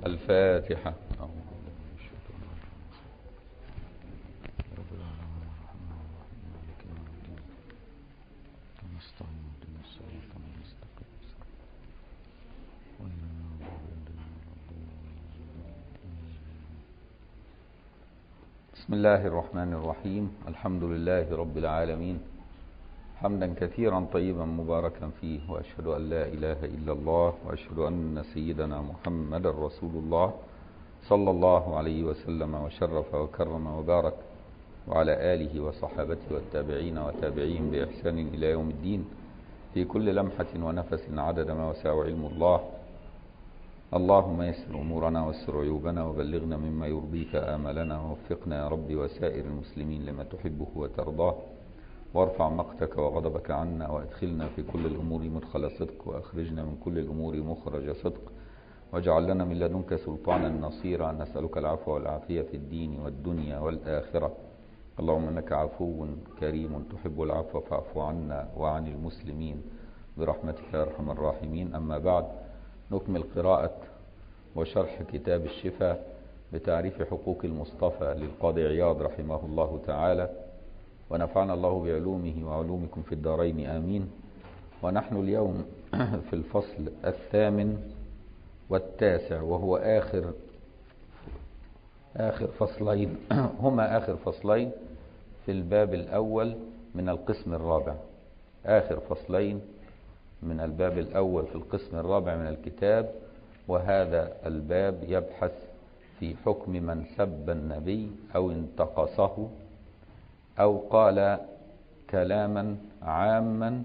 الفاتحة بسم الله الرحمن الرحيم الحمد لله رب العالمين حمدا كثيرا طيبا مباركا فيه وأشهد أن لا إله إلا الله وأشهد أن سيدنا محمد رسول الله صلى الله عليه وسلم وشرف وكرم وبارك وعلى آله وصحابته والتابعين وتابعين بإحسان إلى يوم الدين في كل لمحة ونفس عدد ما وسع علم الله اللهم يسر أمورنا واستر عيوبنا وبلغنا مما يرضيك آملنا ووفقنا يا رب وسائر المسلمين لما تحبه وترضاه وارفع مقتك وغضبك عنا وادخلنا في كل الأمور مدخل صدق وأخرجنا من كل الأمور مخرج صدق واجعل لنا من لدنك سلطانا نصيرا نسألك العفو والعافية في الدين والدنيا والآخرة اللهم انك عفو كريم تحب العفو فاعف عنا وعن المسلمين برحمتك يا ارحم الراحمين اما بعد نكمل قراءة وشرح كتاب الشفاء بتعريف حقوق المصطفى للقاضي عياض رحمه الله تعالى ونفعنا الله بعلومه وعلومكم في الدارين آمين ونحن اليوم في الفصل الثامن والتاسع وهو آخر آخر فصلين هما آخر فصلين في الباب الأول من القسم الرابع آخر فصلين من الباب الأول في القسم الرابع من الكتاب وهذا الباب يبحث في حكم من سب النبي أو انتقصه أو قال كلاما عاما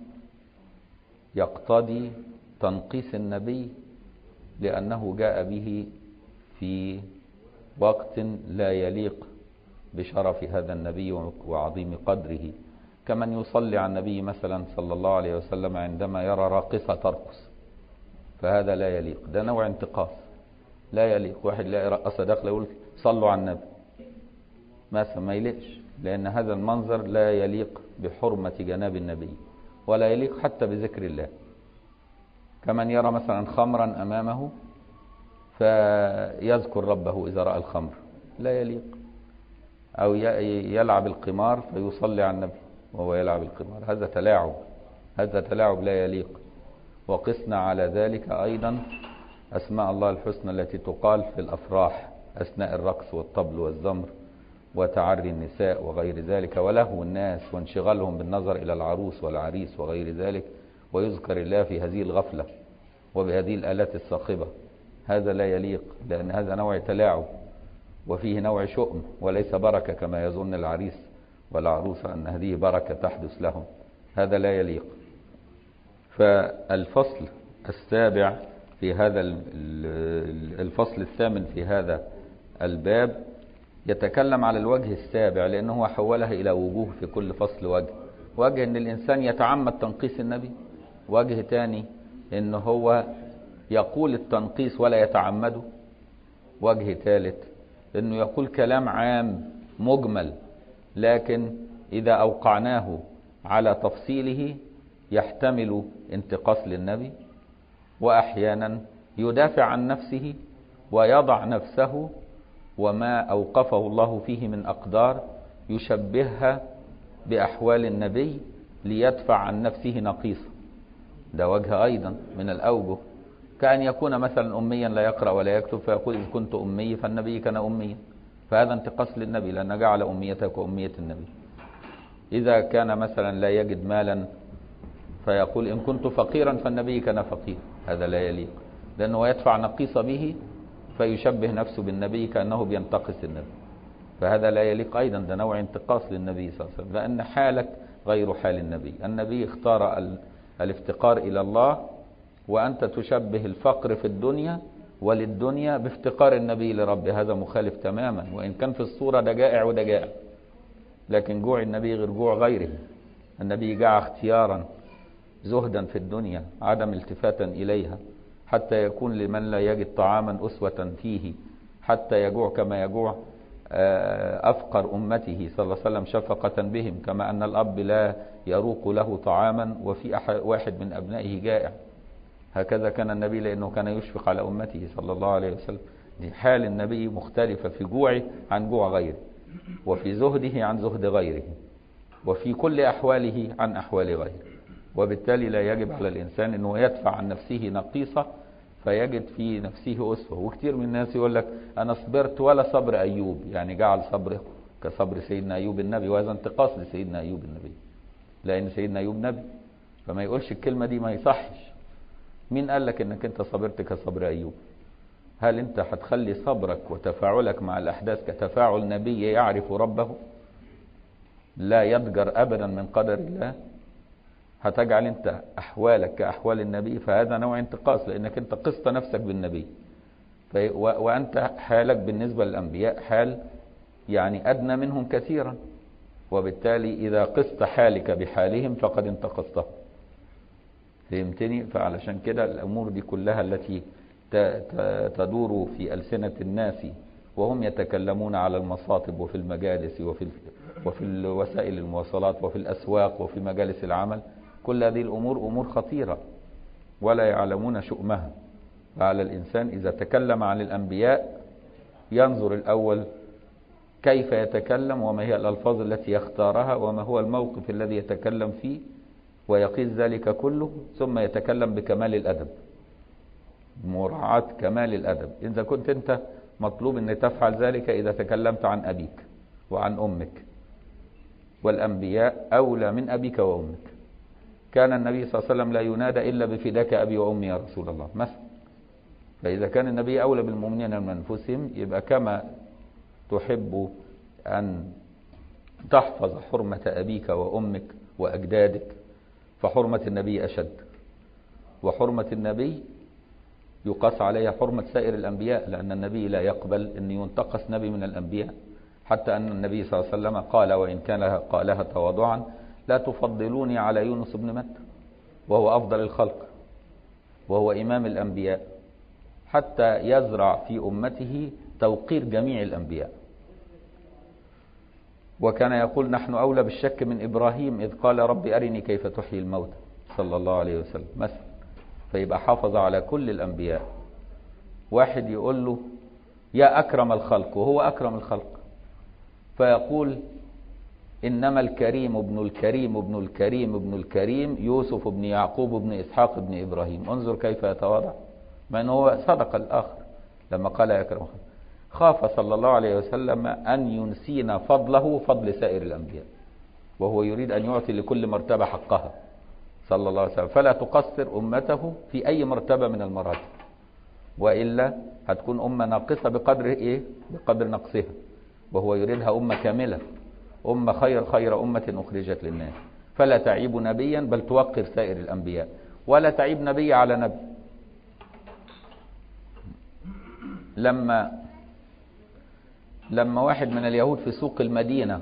يقتضي تنقيس النبي لأنه جاء به في وقت لا يليق بشرف هذا النبي وعظيم قدره كمن يصلي على النبي مثلا صلى الله عليه وسلم عندما يرى راقصة ترقص فهذا لا يليق ده نوع انتقاص لا يليق واحد لا رقصة داخله يقول صلوا على النبي مثلا ما يليقش لأن هذا المنظر لا يليق بحرمة جناب النبي ولا يليق حتى بذكر الله كمن يرى مثلا خمرا أمامه فيذكر ربه إذا رأى الخمر لا يليق أو يلعب القمار فيصلي على النبي وهو يلعب القمار هذا تلاعب هذا تلاعب لا يليق وقسنا على ذلك أيضا أسماء الله الحسنى التي تقال في الأفراح أثناء الرقص والطبل والزمر وتعري النساء وغير ذلك ولهو الناس وانشغالهم بالنظر إلى العروس والعريس وغير ذلك ويذكر الله في هذه الغفلة وبهذه الآلات الصاخبة هذا لا يليق لأن هذا نوع تلاعب وفيه نوع شؤم وليس بركة كما يظن العريس والعروسة أن هذه بركة تحدث لهم هذا لا يليق فالفصل السابع في هذا الفصل الثامن في هذا الباب يتكلم على الوجه السابع لأنه هو حولها إلى وجوه في كل فصل وجه وجه أن الإنسان يتعمد تنقيس النبي وجه تاني أنه هو يقول التنقيس ولا يتعمده وجه ثالث أنه يقول كلام عام مجمل لكن إذا أوقعناه على تفصيله يحتمل انتقاص للنبي وأحيانا يدافع عن نفسه ويضع نفسه وما أوقفه الله فيه من أقدار يشبهها بأحوال النبي ليدفع عن نفسه نقيصا ده وجه أيضا من الأوجه كأن يكون مثلا أميا لا يقرأ ولا يكتب فيقول إذ كنت أمي فالنبي كان أميا فهذا انتقاص للنبي لأن جعل أميتك وأمية النبي إذا كان مثلا لا يجد مالا فيقول إن كنت فقيرا فالنبي كان فقير هذا لا يليق لأنه يدفع نقيص به فيشبه نفسه بالنبي كأنه بينتقص النبي فهذا لا يليق أيضا ده نوع انتقاص للنبي صلى الله عليه وسلم لأن حالك غير حال النبي النبي اختار الافتقار إلى الله وأنت تشبه الفقر في الدنيا وللدنيا بافتقار النبي لربه هذا مخالف تماما وإن كان في الصورة ده جائع وده جائع لكن جوع النبي غير جوع غيره النبي جاع اختيارا زهدا في الدنيا عدم التفاتا إليها حتى يكون لمن لا يجد طعاما أسوة فيه حتى يجوع كما يجوع أفقر أمته صلى الله عليه وسلم شفقة بهم كما أن الأب لا يروق له طعاما وفي واحد من أبنائه جائع هكذا كان النبي لأنه كان يشفق على أمته صلى الله عليه وسلم دي حال النبي مختلفة في جوعه عن جوع غيره وفي زهده عن زهد غيره وفي كل أحواله عن أحوال غيره وبالتالي لا يجب على الإنسان أنه يدفع عن نفسه نقيصة فيجد في نفسه أسوة وكثير من الناس يقول لك أنا صبرت ولا صبر أيوب يعني جعل صبره كصبر سيدنا أيوب النبي وهذا انتقاص لسيدنا أيوب النبي لأن سيدنا أيوب نبي فما يقولش الكلمة دي ما يصحش مين قال لك انك انت صبرت كصبر أيوب هل انت هتخلي صبرك وتفاعلك مع الأحداث كتفاعل نبي يعرف ربه لا يضجر أبدا من قدر الله هتجعل انت أحوالك كأحوال النبي فهذا نوع انتقاص لأنك انت قصت نفسك بالنبي في و... وأنت حالك بالنسبة للأنبياء حال يعني أدنى منهم كثيرا وبالتالي إذا قست حالك بحالهم فقد انتقصته فهمتني فعلشان كده الأمور دي كلها التي تدور في ألسنة الناس وهم يتكلمون على المصاطب وفي المجالس وفي وفي وسائل المواصلات وفي الأسواق وفي مجالس العمل كل هذه الأمور أمور خطيرة ولا يعلمون شؤمها فعلى الإنسان إذا تكلم عن الأنبياء ينظر الأول كيف يتكلم وما هي الألفاظ التي يختارها وما هو الموقف الذي يتكلم فيه ويقيس ذلك كله ثم يتكلم بكمال الأدب مراعاة كمال الأدب إذا كنت أنت مطلوب أن تفعل ذلك إذا تكلمت عن أبيك وعن أمك والأنبياء أولى من أبيك وأمك كان النبي صلى الله عليه وسلم لا ينادى إلا بفداك أبي وأمي يا رسول الله مثلا فإذا كان النبي أولى بالمؤمنين من أنفسهم يبقى كما تحب أن تحفظ حرمة أبيك وأمك وأجدادك فحرمة النبي أشد وحرمة النبي يقاس عليها حرمة سائر الأنبياء لأن النبي لا يقبل أن ينتقص نبي من الأنبياء حتى أن النبي صلى الله عليه وسلم قال وإن كان قالها تواضعا لا تفضلوني على يونس بن متى وهو أفضل الخلق وهو إمام الأنبياء حتى يزرع في أمته توقير جميع الأنبياء وكان يقول نحن أولى بالشك من إبراهيم إذ قال رب أرني كيف تحيي الموتى صلى الله عليه وسلم مثلا فيبقى حافظ على كل الأنبياء واحد يقول له يا أكرم الخلق وهو أكرم الخلق فيقول إنما الكريم ابن الكريم ابن الكريم ابن الكريم يوسف ابن يعقوب ابن إسحاق ابن إبراهيم انظر كيف يتواضع مع أنه هو صدق الآخر لما قال يا أكرم الخلق خاف صلى الله عليه وسلم أن ينسينا فضله فضل سائر الأنبياء وهو يريد أن يعطي لكل مرتبة حقها صلى الله عليه وسلم فلا تقصر أمته في أي مرتبة من المراتب وإلا هتكون أمة ناقصة بقدر إيه؟ بقدر نقصها وهو يريدها أمة كاملة أمة خير خير أمة أخرجت للناس فلا تعيب نبيا بل توقر سائر الأنبياء ولا تعيب نبي على نبي لما لما واحد من اليهود في سوق المدينة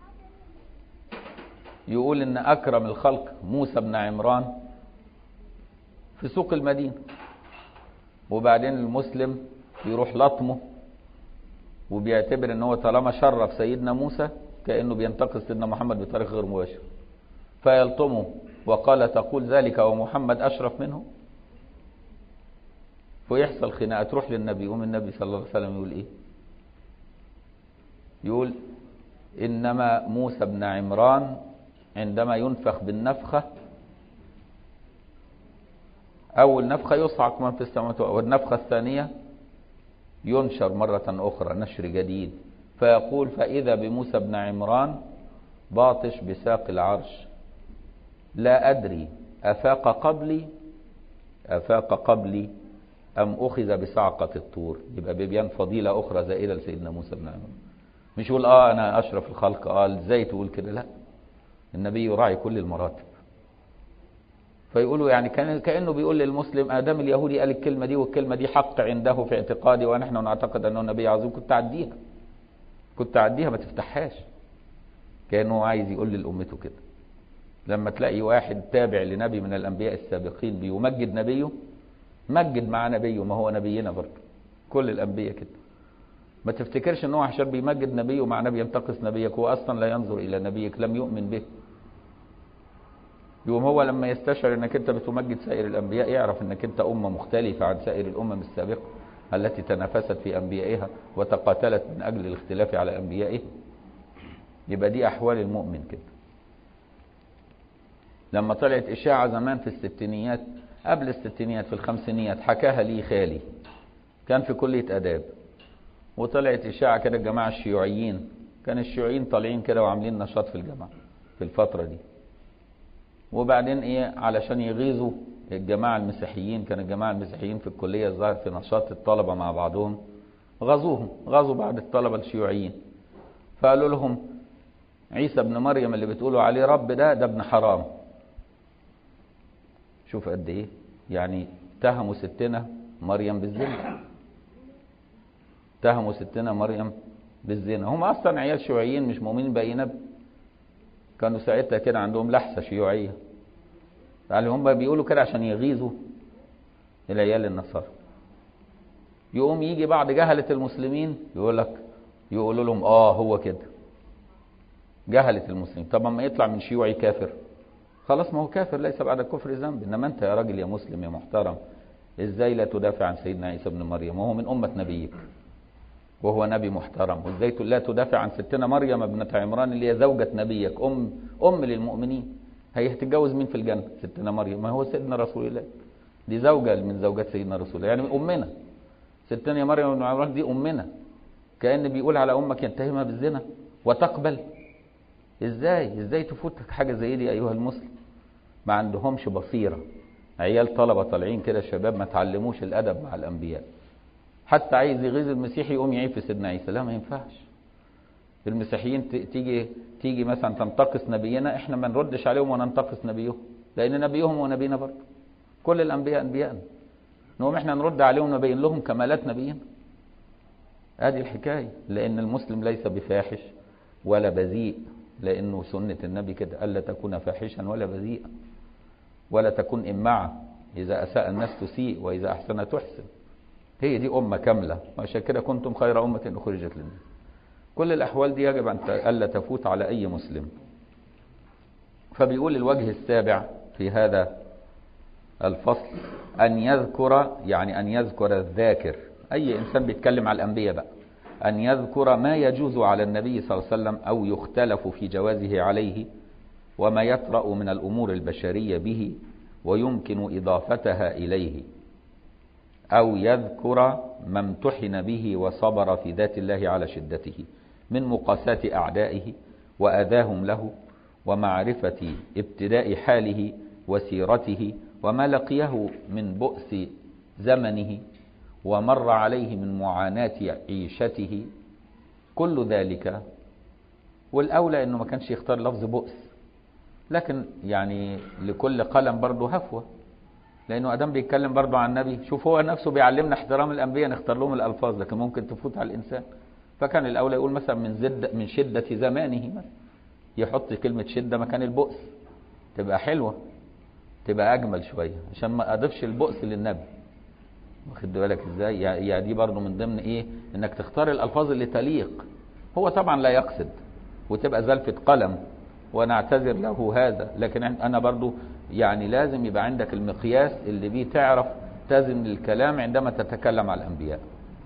يقول ان اكرم الخلق موسى بن عمران في سوق المدينة وبعدين المسلم يروح لطمه وبيعتبر ان هو طالما شرف سيدنا موسى كأنه بينتقص سيدنا محمد بطريقة غير مباشرة فيلطمه وقال تقول ذلك ومحمد أشرف منه ويحصل خناقة تروح للنبي يقوم النبي صلى الله عليه وسلم يقول ايه يقول إنما موسى بن عمران عندما ينفخ بالنفخة أول نفخة يصعق من في السماوات والنفخة الثانية ينشر مرة أخرى نشر جديد فيقول فإذا بموسى بن عمران باطش بساق العرش لا أدري أفاق قبلي أفاق قبلي أم أخذ بصعقة الطور يبقى بيبيان فضيلة أخرى زائدة لسيدنا موسى بن عمران مش يقول اه انا اشرف الخلق اه ازاي تقول كده لا النبي يراعي كل المراتب فيقولوا يعني كان كانه بيقول للمسلم ادم اليهودي قال الكلمه دي والكلمه دي حق عنده في اعتقادي ونحن نعتقد انه نبي عظيم كنت اعديها كنت اعديها ما تفتحهاش كانه عايز يقول لامته كده لما تلاقي واحد تابع لنبي من الانبياء السابقين بيمجد نبيه مجد مع نبيه ما هو نبينا برضه كل الانبياء كده ما تفتكرش ان هو عشان بيمجد نبيه مع نبي ينتقص نبيك هو اصلا لا ينظر الى نبيك لم يؤمن به يوم هو لما يستشعر انك انت بتمجد سائر الانبياء يعرف انك انت امه مختلفه عن سائر الامم السابقه التي تنافست في أنبيائها وتقاتلت من أجل الاختلاف على أنبيائها يبقى دي أحوال المؤمن كده لما طلعت إشاعة زمان في الستينيات قبل الستينيات في الخمسينيات حكاها لي خالي كان في كلية آداب وطلعت إشاعة كده الجماعة الشيوعيين كان الشيوعيين طالعين كده وعاملين نشاط في الجامعة في الفترة دي وبعدين إيه علشان يغيظوا الجماعة المسيحيين كان الجماعة المسيحيين في الكلية الظاهر في نشاط الطلبة مع بعضهم غزوهم غزوا بعض الطلبة الشيوعيين فقالوا لهم عيسى ابن مريم اللي بتقولوا عليه رب ده ده ابن حرام شوف قد ايه يعني اتهموا ستنا مريم بالزنا اتهموا ستنا مريم بالزنا هم اصلا عيال شيوعيين مش مؤمنين باي نبي كانوا ساعتها كده عندهم لحسه شيوعيه يعني هم بيقولوا كده عشان يغيظوا العيال النصارى يقوم يجي بعض جهلة المسلمين يقول لك يقولوا لهم اه هو كده جهلة المسلمين طب ما يطلع من شيوعي كافر خلاص ما هو كافر ليس بعد الكفر ذنب انما انت يا راجل يا مسلم يا محترم ازاي لا تدافع عن سيدنا عيسى ابن مريم وهو من امه نبيك وهو نبي محترم وازاي لا تدافع عن ستنا مريم ابنة عمران اللي هي زوجة نبيك ام ام للمؤمنين هي هتتجوز مين في الجنة ستنا مريم ما هو سيدنا رسول الله دي زوجة من زوجات سيدنا رسول الله يعني امنا ستنا مريم ابن عمران دي امنا كأن بيقول على امك يتهمها بالزنا وتقبل ازاي ازاي تفوتك حاجة زي دي ايها المسلم ما عندهمش بصيرة عيال طلبة طالعين كده الشباب ما تعلموش الادب مع الانبياء حتى عايز يغيظ المسيحي يقوم يعيب في سيدنا عيسى لا ما ينفعش المسيحيين تيجي تيجي مثلا تنتقص نبينا احنا ما نردش عليهم وننتقص نبيهم لان نبيهم ونبينا برضه كل الانبياء انبياءنا نقوم احنا نرد عليهم نبين لهم كمالات نبينا ادي الحكايه لان المسلم ليس بفاحش ولا بذيء لانه سنه النبي كده الا تكون فاحشا ولا بذيئا ولا تكون امعه اذا اساء الناس تسيء واذا احسن تحسن هي دي امه كامله وعشان كده كنتم خير امه اخرجت للناس كل الأحوال دي يجب أن ألا تفوت على أي مسلم فبيقول الوجه السابع في هذا الفصل أن يذكر يعني أن يذكر الذاكر أي إنسان بيتكلم على الأنبياء بقى أن يذكر ما يجوز على النبي صلى الله عليه وسلم أو يختلف في جوازه عليه وما يطرأ من الأمور البشرية به ويمكن إضافتها إليه أو يذكر ما امتحن به وصبر في ذات الله على شدته من مقاساة أعدائه وأذاهم له ومعرفة ابتداء حاله وسيرته وما لقيه من بؤس زمنه ومر عليه من معاناة عيشته كل ذلك والأولى أنه ما كانش يختار لفظ بؤس لكن يعني لكل قلم برضه هفوة لأنه أدم بيتكلم برضه عن النبي شوف هو نفسه بيعلمنا احترام الأنبياء نختار لهم الألفاظ لكن ممكن تفوت على الإنسان فكان الأولى يقول مثلا من زد من شدة زمانه مثلا يحط كلمة شدة مكان البؤس تبقى حلوة تبقى أجمل شوية عشان ما أضيفش البؤس للنبي واخد بالك ازاي يعني دي برضه من ضمن ايه انك تختار الالفاظ اللي تليق هو طبعا لا يقصد وتبقى زلفة قلم ونعتذر له هذا لكن انا برضه يعني لازم يبقى عندك المقياس اللي بيه تعرف تزن الكلام عندما تتكلم على الانبياء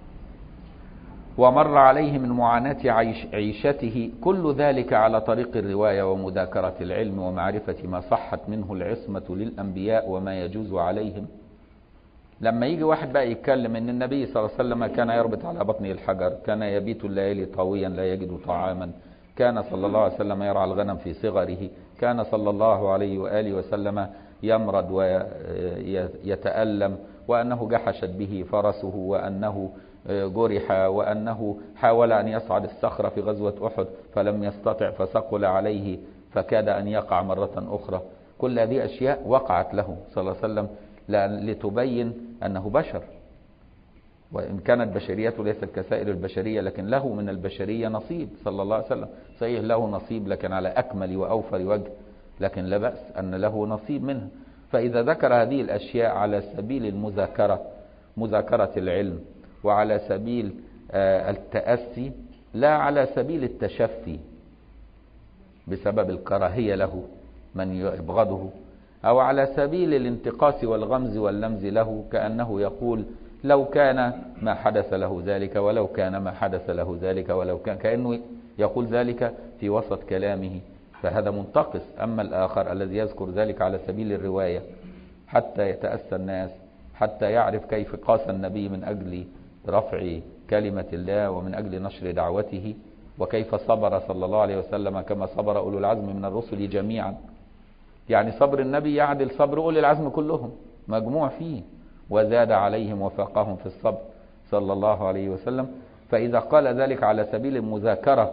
ومر عليه من معاناة عيش عيشته كل ذلك على طريق الرواية ومذاكرة العلم ومعرفة ما صحت منه العصمة للأنبياء وما يجوز عليهم لما يجي واحد بقى يتكلم ان النبي صلى الله عليه وسلم كان يربط على بطنه الحجر كان يبيت الليالي طاويا لا يجد طعاما كان صلى الله عليه وسلم يرعى الغنم في صغره كان صلى الله عليه وآله وسلم يمرض ويتألم وأنه جحشت به فرسه وأنه جرح وأنه حاول أن يصعد الصخرة في غزوة أحد فلم يستطع فثقل عليه فكاد أن يقع مرة أخرى كل هذه أشياء وقعت له صلى الله عليه وسلم لتبين أنه بشر وإن كانت بشريته ليست كسائر البشرية لكن له من البشرية نصيب صلى الله عليه وسلم صحيح له نصيب لكن على أكمل وأوفر وجه لكن لا بأس أن له نصيب منها فإذا ذكر هذه الأشياء على سبيل المذاكرة مذاكرة العلم وعلى سبيل التأسي لا على سبيل التشفي بسبب الكراهية له من يبغضه أو على سبيل الانتقاص والغمز واللمز له كأنه يقول لو كان ما حدث له ذلك ولو كان ما حدث له ذلك ولو كان كأنه يقول ذلك في وسط كلامه فهذا منتقص أما الآخر الذي يذكر ذلك على سبيل الرواية حتى يتأسى الناس حتى يعرف كيف قاس النبي من أجل رفع كلمة الله ومن أجل نشر دعوته وكيف صبر صلى الله عليه وسلم كما صبر أولو العزم من الرسل جميعا يعني صبر النبي يعدل صبر أولي العزم كلهم مجموع فيه وزاد عليهم وفاقهم في الصبر صلى الله عليه وسلم فإذا قال ذلك على سبيل المذاكرة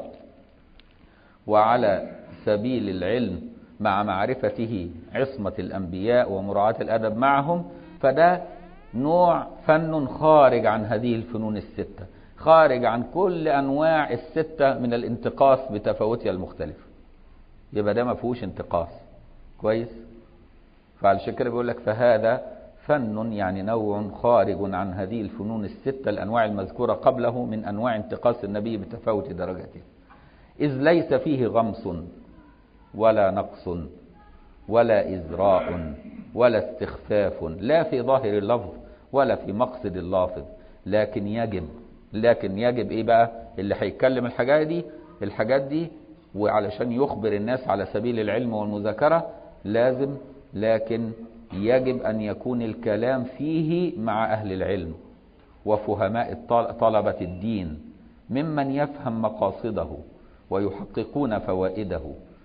وعلى سبيل العلم مع معرفته عصمة الأنبياء ومراعاة الأدب معهم فده نوع فن خارج عن هذه الفنون الستة خارج عن كل أنواع الستة من الانتقاص بتفاوتها المختلفة يبقى ده ما فيهوش انتقاص كويس فعلشان كده بيقول لك فهذا فن يعني نوع خارج عن هذه الفنون الستة الأنواع المذكورة قبله من أنواع انتقاص النبي بتفاوت درجاته إذ ليس فيه غمص ولا نقص ولا إزراء ولا استخفاف لا في ظاهر اللفظ ولا في مقصد اللافظ لكن يجب لكن يجب ايه بقى اللي هيتكلم الحاجات دي الحاجات دي وعلشان يخبر الناس على سبيل العلم والمذاكرة لازم لكن يجب أن يكون الكلام فيه مع أهل العلم وفهماء طلبة الدين ممن يفهم مقاصده ويحققون فوائده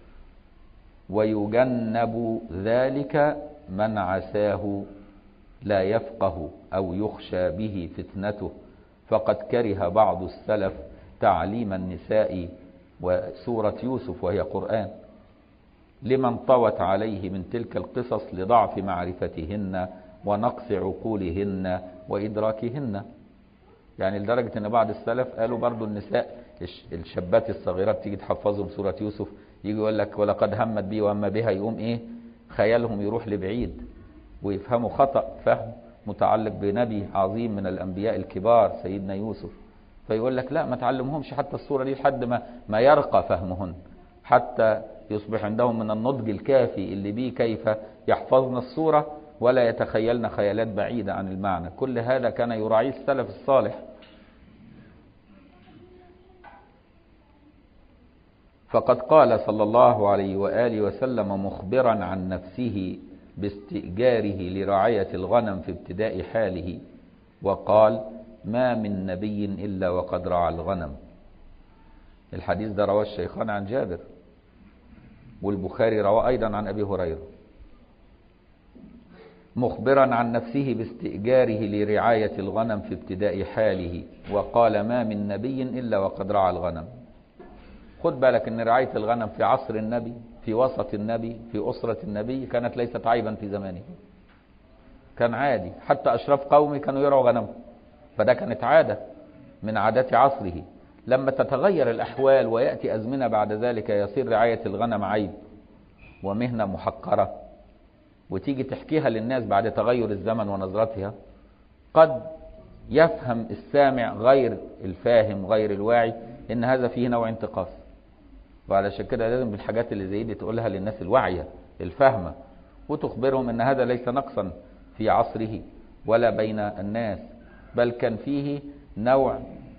ويجنب ذلك من عساه لا يفقه أو يخشى به فتنته فقد كره بعض السلف تعليم النساء وسورة يوسف وهي قرآن لمن طوت عليه من تلك القصص لضعف معرفتهن ونقص عقولهن وإدراكهن يعني لدرجة أن بعض السلف قالوا برضو النساء الشابات الصغيرات تيجي تحفظهم سورة يوسف يجي يقول لك ولقد همت بي وهم بها يقوم إيه خيالهم يروح لبعيد ويفهموا خطأ فهم متعلق بنبي عظيم من الأنبياء الكبار سيدنا يوسف فيقول لك لا ما تعلمهمش حتى الصورة دي لحد ما ما يرقى فهمهن حتى يصبح عندهم من النضج الكافي اللي بيه كيف يحفظن الصورة ولا يتخيلن خيالات بعيدة عن المعنى كل هذا كان يراعيه السلف الصالح فقد قال صلى الله عليه وآله وسلم مخبرا عن نفسه باستئجاره لرعاية الغنم في ابتداء حاله وقال ما من نبي إلا وقد رعى الغنم الحديث ده رواه الشيخان عن جابر والبخاري رواه أيضا عن أبي هريرة مخبرا عن نفسه باستئجاره لرعاية الغنم في ابتداء حاله وقال ما من نبي إلا وقد رعى الغنم خد بالك ان رعاية الغنم في عصر النبي في وسط النبي في أسرة النبي كانت ليست عيبا في زمانه كان عادي حتى أشراف قومي كانوا يرعوا غنم فده كانت عادة من عادات عصره لما تتغير الأحوال ويأتي أزمنة بعد ذلك يصير رعاية الغنم عيب ومهنة محقرة وتيجي تحكيها للناس بعد تغير الزمن ونظرتها قد يفهم السامع غير الفاهم غير الواعي ان هذا فيه نوع انتقاص وعلشان كده لازم بالحاجات اللي زي دي تقولها للناس الواعية الفاهمة وتخبرهم ان هذا ليس نقصا في عصره ولا بين الناس بل كان فيه نوع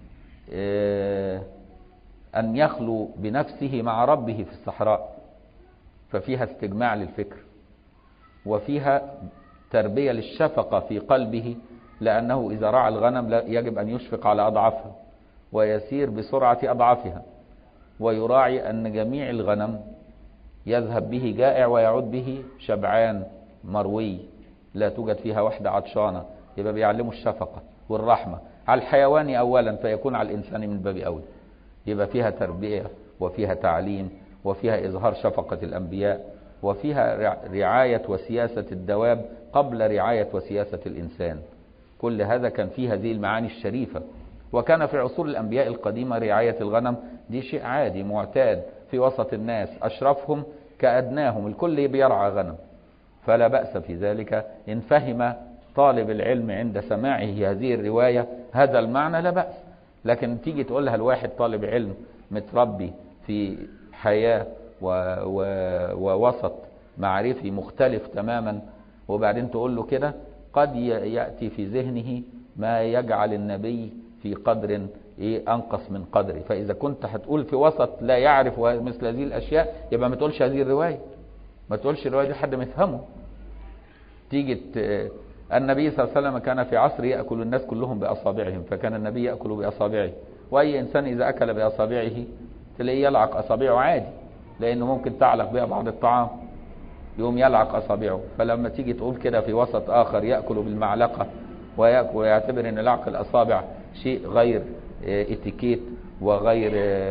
أن يخلو بنفسه مع ربه في الصحراء ففيها استجماع للفكر وفيها تربية للشفقة في قلبه لأنه إذا رعى الغنم يجب أن يشفق على أضعافها ويسير بسرعة أضعافها ويراعي أن جميع الغنم يذهب به جائع ويعود به شبعان مروي لا توجد فيها واحدة عطشانة يبقى بيعلموا الشفقة والرحمة على الحيوان أولا فيكون على الإنسان من باب أولى يبقى فيها تربية وفيها تعليم وفيها إظهار شفقة الأنبياء وفيها رعاية وسياسة الدواب قبل رعاية وسياسة الإنسان كل هذا كان فيه هذه المعاني الشريفة وكان في عصور الأنبياء القديمة رعاية الغنم دي شيء عادي معتاد في وسط الناس أشرفهم كأدناهم الكل بيرعى غنم فلا بأس في ذلك إن فهم طالب العلم عند سماعه هذه الرواية هذا المعنى لا بأس لكن تيجي تقولها الواحد طالب علم متربي في حياة و... و... ووسط معرفي مختلف تماما وبعدين تقول له كده قد يأتي في ذهنه ما يجعل النبي في قدر ايه انقص من قدره فاذا كنت هتقول في وسط لا يعرف مثل هذه الاشياء يبقى ما تقولش هذه الروايه ما تقولش الروايه دي حد ما يفهمه تيجي النبي صلى الله عليه وسلم كان في عصره ياكل الناس كلهم باصابعهم فكان النبي ياكل باصابعه واي انسان اذا اكل باصابعه تلاقيه يلعق اصابعه عادي لانه ممكن تعلق بها بعض الطعام يقوم يلعق اصابعه فلما تيجي تقول كده في وسط اخر ياكل بالمعلقه ويأكل ويعتبر ان لعق الاصابع شيء غير اتيكيت وغير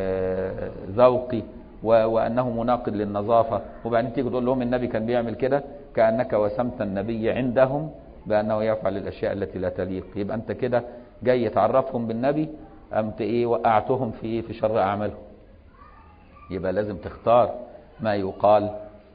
ذوقي وانه مناقض للنظافه وبعدين تيجي تقول لهم النبي كان بيعمل كده كانك وسمت النبي عندهم بانه يفعل الاشياء التي لا تليق يبقى انت كده جاي تعرفهم بالنبي قمت ايه وقعتهم في ايه في شر اعمالهم يبقى لازم تختار ما يقال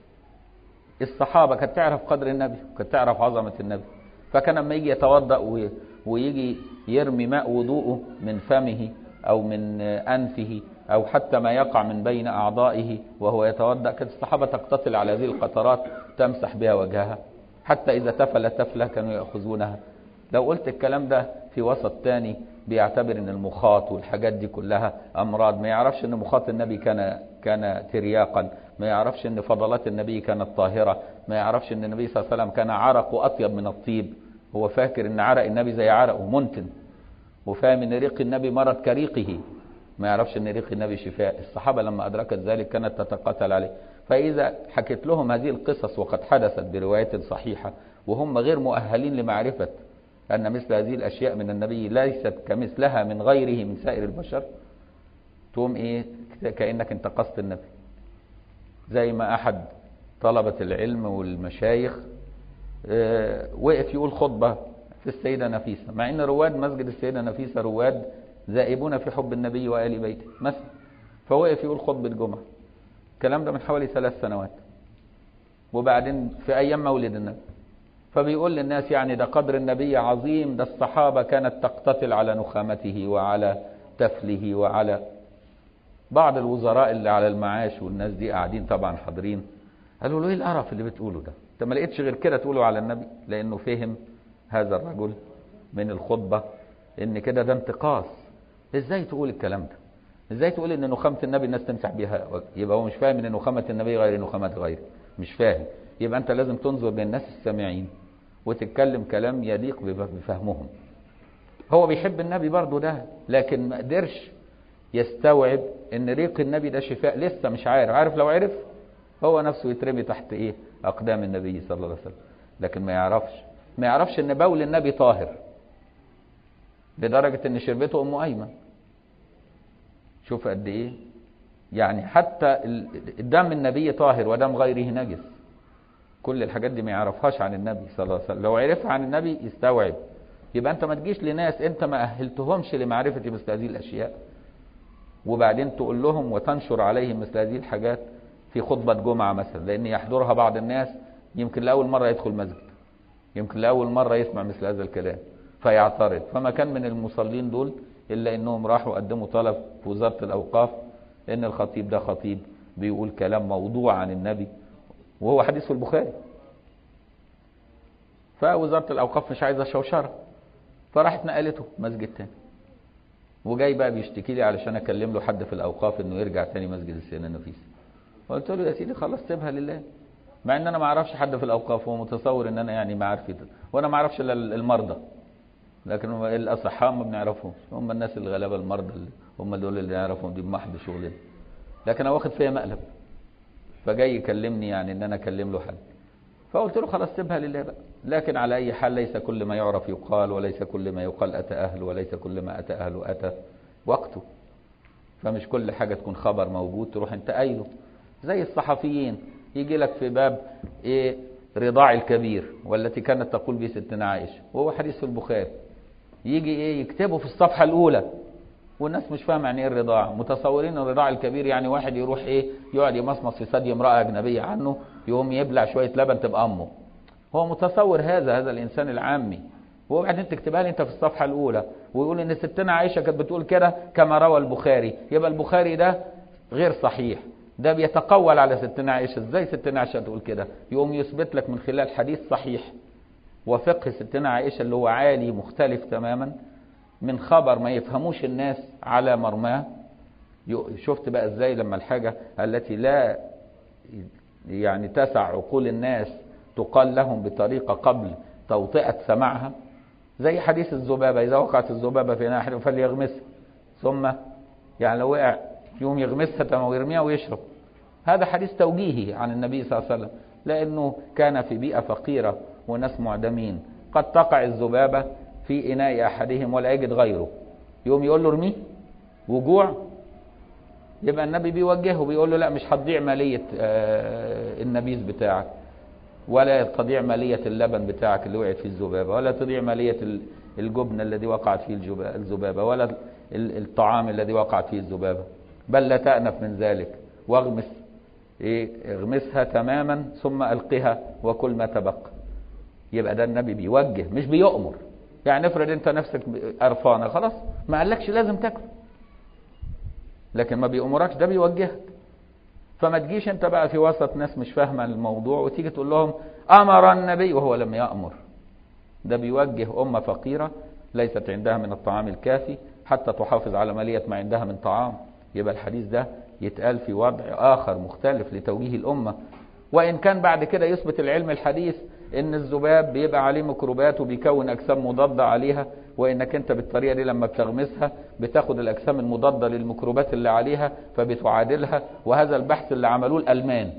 الصحابه كانت تعرف قدر النبي كانت تعرف عظمه النبي فكان لما يجي يتوضا ويجي يرمي ماء وضوءه من فمه او من انفه او حتى ما يقع من بين اعضائه وهو يتوضا كانت الصحابه تقتتل على هذه القطرات تمسح بها وجهها حتى اذا تفل تفله كانوا ياخذونها لو قلت الكلام ده في وسط تاني بيعتبر ان المخاط والحاجات دي كلها امراض ما يعرفش ان مخاط النبي كان كان ترياقا ما يعرفش ان فضلات النبي كانت طاهره ما يعرفش ان النبي صلى الله عليه وسلم كان عرقه اطيب من الطيب هو فاكر ان عرق النبي زي عرقه منتن وفاهم ان ريق النبي مرض كريقه ما يعرفش ان ريق النبي شفاء الصحابه لما ادركت ذلك كانت تتقاتل عليه فاذا حكيت لهم هذه القصص وقد حدثت بروايات صحيحه وهم غير مؤهلين لمعرفه ان مثل هذه الاشياء من النبي ليست كمثلها من غيره من سائر البشر تقوم ايه كانك انتقصت النبي زي ما احد طلبه العلم والمشايخ اه وقف يقول خطبه في السيده نفيسه مع ان رواد مسجد السيده نفيسه رواد ذائبون في حب النبي وآل بيته مثلا فوقف يقول خطبة جمعة الكلام ده من حوالي ثلاث سنوات وبعدين في أيام مولد النبي فبيقول للناس يعني ده قدر النبي عظيم ده الصحابة كانت تقتتل على نخامته وعلى تفله وعلى بعض الوزراء اللي على المعاش والناس دي قاعدين طبعا حاضرين قالوا له ايه القرف اللي بتقوله ده انت ما لقيتش غير كده تقوله على النبي لانه فهم هذا الرجل من الخطبة ان كده ده انتقاص ازاي تقول الكلام ده ازاي تقول ان نخامة النبي الناس تمسح بيها يبقى هو مش فاهم ان نخامة النبي غير نخامة غيره مش فاهم يبقى انت لازم تنظر للناس السامعين وتتكلم كلام يليق بفهمهم هو بيحب النبي برضه ده لكن ما قدرش يستوعب ان ريق النبي ده شفاء لسه مش عارف عارف لو عرف هو نفسه يترمي تحت ايه اقدام النبي صلى الله عليه وسلم لكن ما يعرفش ما يعرفش ان بول النبي طاهر لدرجة ان شربته ام ايمن شوف قد ايه يعني حتى دم النبي طاهر ودم غيره نجس كل الحاجات دي ما يعرفهاش عن النبي صلى الله عليه وسلم لو عرفها عن النبي يستوعب يبقى انت ما تجيش لناس انت ما اهلتهمش لمعرفة مثل هذه الاشياء وبعدين تقول لهم وتنشر عليهم مثل هذه الحاجات في خطبة جمعة مثلا لان يحضرها بعض الناس يمكن لأول مرة يدخل مسجد يمكن لأول مرة يسمع مثل هذا الكلام فيعترض فما كان من المصلين دول إلا إنهم راحوا قدموا طلب في وزارة الأوقاف إن الخطيب ده خطيب بيقول كلام موضوع عن النبي وهو حديث في البخاري فوزارة الأوقاف مش عايزة شوشرة فراحت نقلته مسجد تاني وجاي بقى بيشتكي لي علشان أكلم له حد في الأوقاف إنه يرجع تاني مسجد السيدة النفيس قلت له يا سيدي خلاص سيبها لله مع ان انا ما اعرفش حد في الاوقاف هو متصور ان انا يعني معرفي وانا ما اعرفش الا المرضى لكن الاصحاء ما بنعرفهمش هم الناس الغلابه المرضى اللي هم دول اللي نعرفهم دي بمحض شغلنا لكن انا واخد فيها مقلب فجاي يكلمني يعني ان انا اكلم له حد فقلت له خلاص سيبها لله بقى لكن على اي حال ليس كل ما يعرف يقال وليس كل ما يقال اتى اهله وليس كل ما اتى اهله اتى وقته فمش كل حاجه تكون خبر موجود تروح انت قايله زي الصحفيين يجي لك في باب ايه رضاع الكبير والتي كانت تقول به ستنا عائشه وهو حديث في البخاري يجي ايه يكتبه في الصفحه الاولى والناس مش فاهمه يعني ايه الرضاع متصورين الرضاع الكبير يعني واحد يروح ايه يقعد يمصمص في ثدي امراه اجنبيه عنه يقوم يبلع شويه لبن تبقى امه هو متصور هذا هذا الانسان العامي وبعدين تكتبها لي انت في الصفحه الاولى ويقول ان ستنا عائشه كانت بتقول كده كما روى البخاري يبقى البخاري ده غير صحيح ده بيتقول على ستنا عائشة ازاي ستنا عائشة تقول كده يقوم يثبت لك من خلال حديث صحيح وفقه ستنا عائشة اللي هو عالي مختلف تماما من خبر ما يفهموش الناس على مرماه شفت بقى ازاي لما الحاجة التي لا يعني تسع عقول الناس تقال لهم بطريقة قبل توطئة سماعها زي حديث الذبابة إذا وقعت الذبابة في ناحية فليغمسها ثم يعني لو وقع يوم يغمسها تمام ويرميها ويشرب هذا حديث توجيهي عن النبي صلى الله عليه وسلم لأنه كان في بيئة فقيرة وناس معدمين قد تقع الذبابة في إناء أحدهم ولا يجد غيره يوم يقول له ارميه وجوع يبقى النبي بيوجهه بيقول له لا مش هتضيع مالية النبيذ بتاعك ولا تضيع مالية اللبن بتاعك اللي وقعت فيه الذبابة ولا تضيع مالية الجبن الذي وقعت فيه الذبابة ولا الطعام الذي وقعت فيه الذبابة بل لا تأنف من ذلك واغمس ايه اغمسها تماما ثم القها وكل ما تبقى يبقى ده النبي بيوجه مش بيؤمر يعني افرض انت نفسك قرفانه خلاص ما قالكش لازم تاكل لكن ما بيأمركش ده بيوجهك فما تجيش انت بقى في وسط ناس مش فاهمه الموضوع وتيجي تقول لهم امر النبي وهو لم يأمر ده بيوجه امه فقيره ليست عندها من الطعام الكافي حتى تحافظ على ماليه ما عندها من طعام يبقى الحديث ده يتقال في وضع آخر مختلف لتوجيه الأمة وإن كان بعد كده يثبت العلم الحديث إن الذباب بيبقى عليه ميكروبات وبيكون أجسام مضادة عليها وإنك أنت بالطريقة دي لما بتغمسها بتاخد الأجسام المضادة للميكروبات اللي عليها فبتعادلها وهذا البحث اللي عملوه الألمان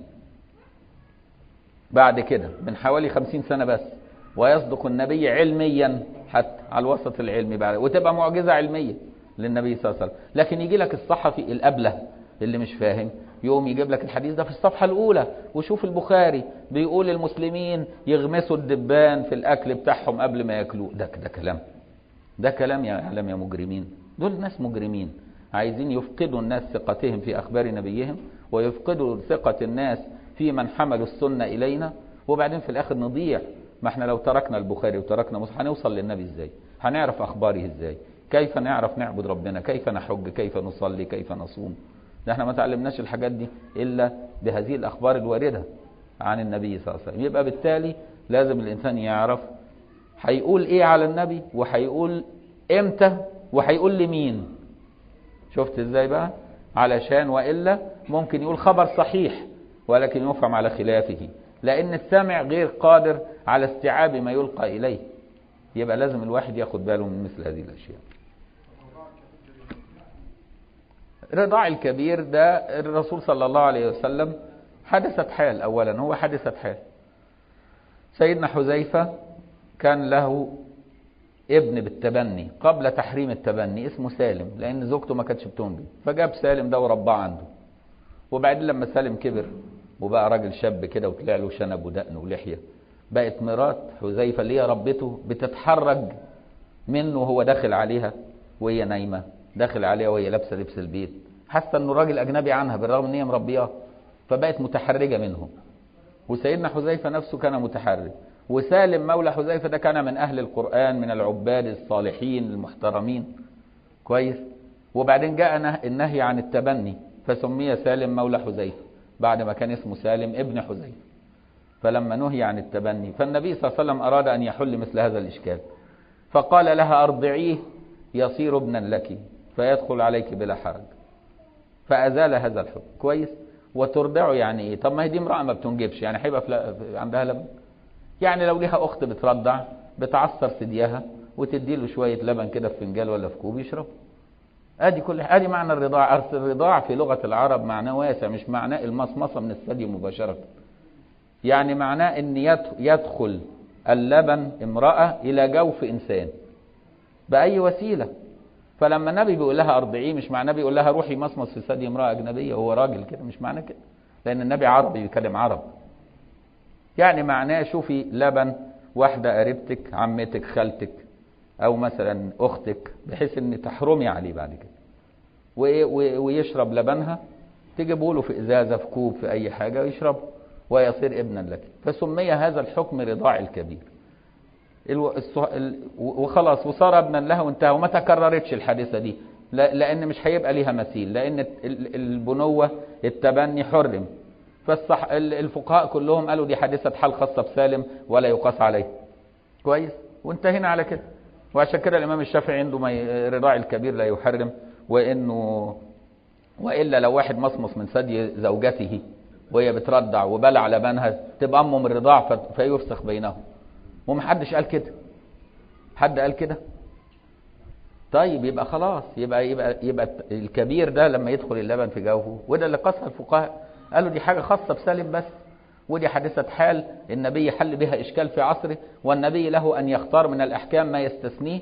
بعد كده من حوالي خمسين سنة بس ويصدق النبي علميا حتى على الوسط العلمي بعد وتبقى معجزة علمية للنبي صلى الله عليه وسلم لكن يجي لك الصحفي الأبله اللي مش فاهم يقوم يجيب لك الحديث ده في الصفحة الأولى وشوف البخاري بيقول المسلمين يغمسوا الدبان في الأكل بتاعهم قبل ما ياكلوه ده ده كلام ده كلام يا أعلم يا مجرمين دول ناس مجرمين عايزين يفقدوا الناس ثقتهم في أخبار نبيهم ويفقدوا ثقة الناس في من حملوا السنة إلينا وبعدين في الآخر نضيع ما احنا لو تركنا البخاري وتركنا مسلم هنوصل للنبي ازاي هنعرف أخباره ازاي كيف نعرف نعبد ربنا كيف نحج كيف نصلي كيف نصوم ده احنا ما تعلمناش الحاجات دي الا بهذه الاخبار الوارده عن النبي صلى الله عليه وسلم يبقى بالتالي لازم الانسان يعرف هيقول ايه على النبي وهيقول امتى وهيقول لمين شفت ازاي بقى علشان والا ممكن يقول خبر صحيح ولكن يفهم على خلافه لان السامع غير قادر على استيعاب ما يلقى اليه يبقى لازم الواحد ياخد باله من مثل هذه الاشياء رضاع الكبير ده الرسول صلى الله عليه وسلم حدثت حال اولا هو حدثت حال سيدنا حذيفة كان له ابن بالتبني قبل تحريم التبني اسمه سالم لان زوجته ما كانتش بتنجب فجاب سالم ده ورباه عنده وبعدين لما سالم كبر وبقى راجل شاب كده وطلع له شنب ودقن ولحيه بقت مرات حذيفه اللي هي ربته بتتحرج منه وهو داخل عليها وهي نايمه داخل عليها وهي لابسه لبس البيت حاسه انه راجل اجنبي عنها بالرغم ان هي مربياه فبقت متحرجه منه وسيدنا حذيفه نفسه كان متحرج وسالم مولى حذيفه ده كان من اهل القران من العباد الصالحين المحترمين كويس وبعدين جاء النهي عن التبني فسمي سالم مولى حذيفه بعد ما كان اسمه سالم ابن حذيفه فلما نهي عن التبني فالنبي صلى الله عليه وسلم اراد ان يحل مثل هذا الاشكال فقال لها ارضعيه يصير ابنا لك فيدخل عليك بلا حرج فازال هذا الحكم كويس وترضعه يعني ايه طب ما هي دي امراه ما بتنجبش يعني هيبقى عندها لبن يعني لو ليها اخت بترضع بتعصر ثديها وتدي له شويه لبن كده في فنجان ولا في كوب يشرب ادي كل ادي معنى الرضاع الرضاع في لغه العرب معناه واسع مش معناه المصمصه من الثدي مباشره يعني معناه ان يدخل اللبن امراه الى جوف انسان باي وسيله فلما النبي بيقول لها ارضعيه مش معناه بيقول لها روحي مصمص في ثدي امراه اجنبيه وهو راجل كده مش معناه كده لان النبي عربي بيتكلم عرب يعني معناه شوفي لبن واحده قريبتك عمتك خالتك او مثلا اختك بحيث ان تحرمي عليه بعد كده ويشرب لبنها تجيبوا له في ازازه في كوب في اي حاجه ويشربه ويصير ابنا لك فسمي هذا الحكم رضاع الكبير وخلاص وصار ابنا لها وانتهى وما تكررتش الحادثه دي لان مش هيبقى ليها مثيل لان البنوه التبني حرم فالصح الفقهاء كلهم قالوا دي حادثه حال خاصه بسالم ولا يقاس عليه كويس وانتهينا على كده وعشان كده الامام الشافعي عنده ما رضاع الكبير لا يحرم وانه والا لو واحد مصمص من ثدي زوجته وهي بترضع وبلع لبنها تبقى امه من الرضاع فيفسخ بينهم ومحدش قال كده حد قال كده طيب يبقى خلاص يبقى يبقى يبقى الكبير ده لما يدخل اللبن في جوفه وده اللي قصها الفقهاء قالوا دي حاجه خاصه بسالم بس ودي حادثه حال النبي حل بها اشكال في عصره والنبي له ان يختار من الاحكام ما يستثنيه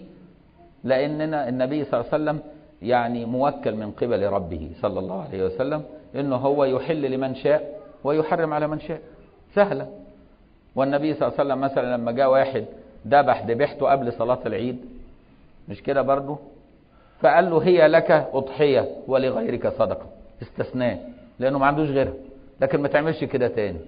لاننا النبي صلى الله عليه وسلم يعني موكل من قبل ربه صلى الله عليه وسلم انه هو يحل لمن شاء ويحرم على من شاء سهله والنبي صلى الله عليه وسلم مثلا لما جاء واحد ذبح ذبحته قبل صلاه العيد مش كده برضه فقال له هي لك اضحيه ولغيرك صدقه استثناء لانه ما عندوش غيرها لكن ما تعملش كده تاني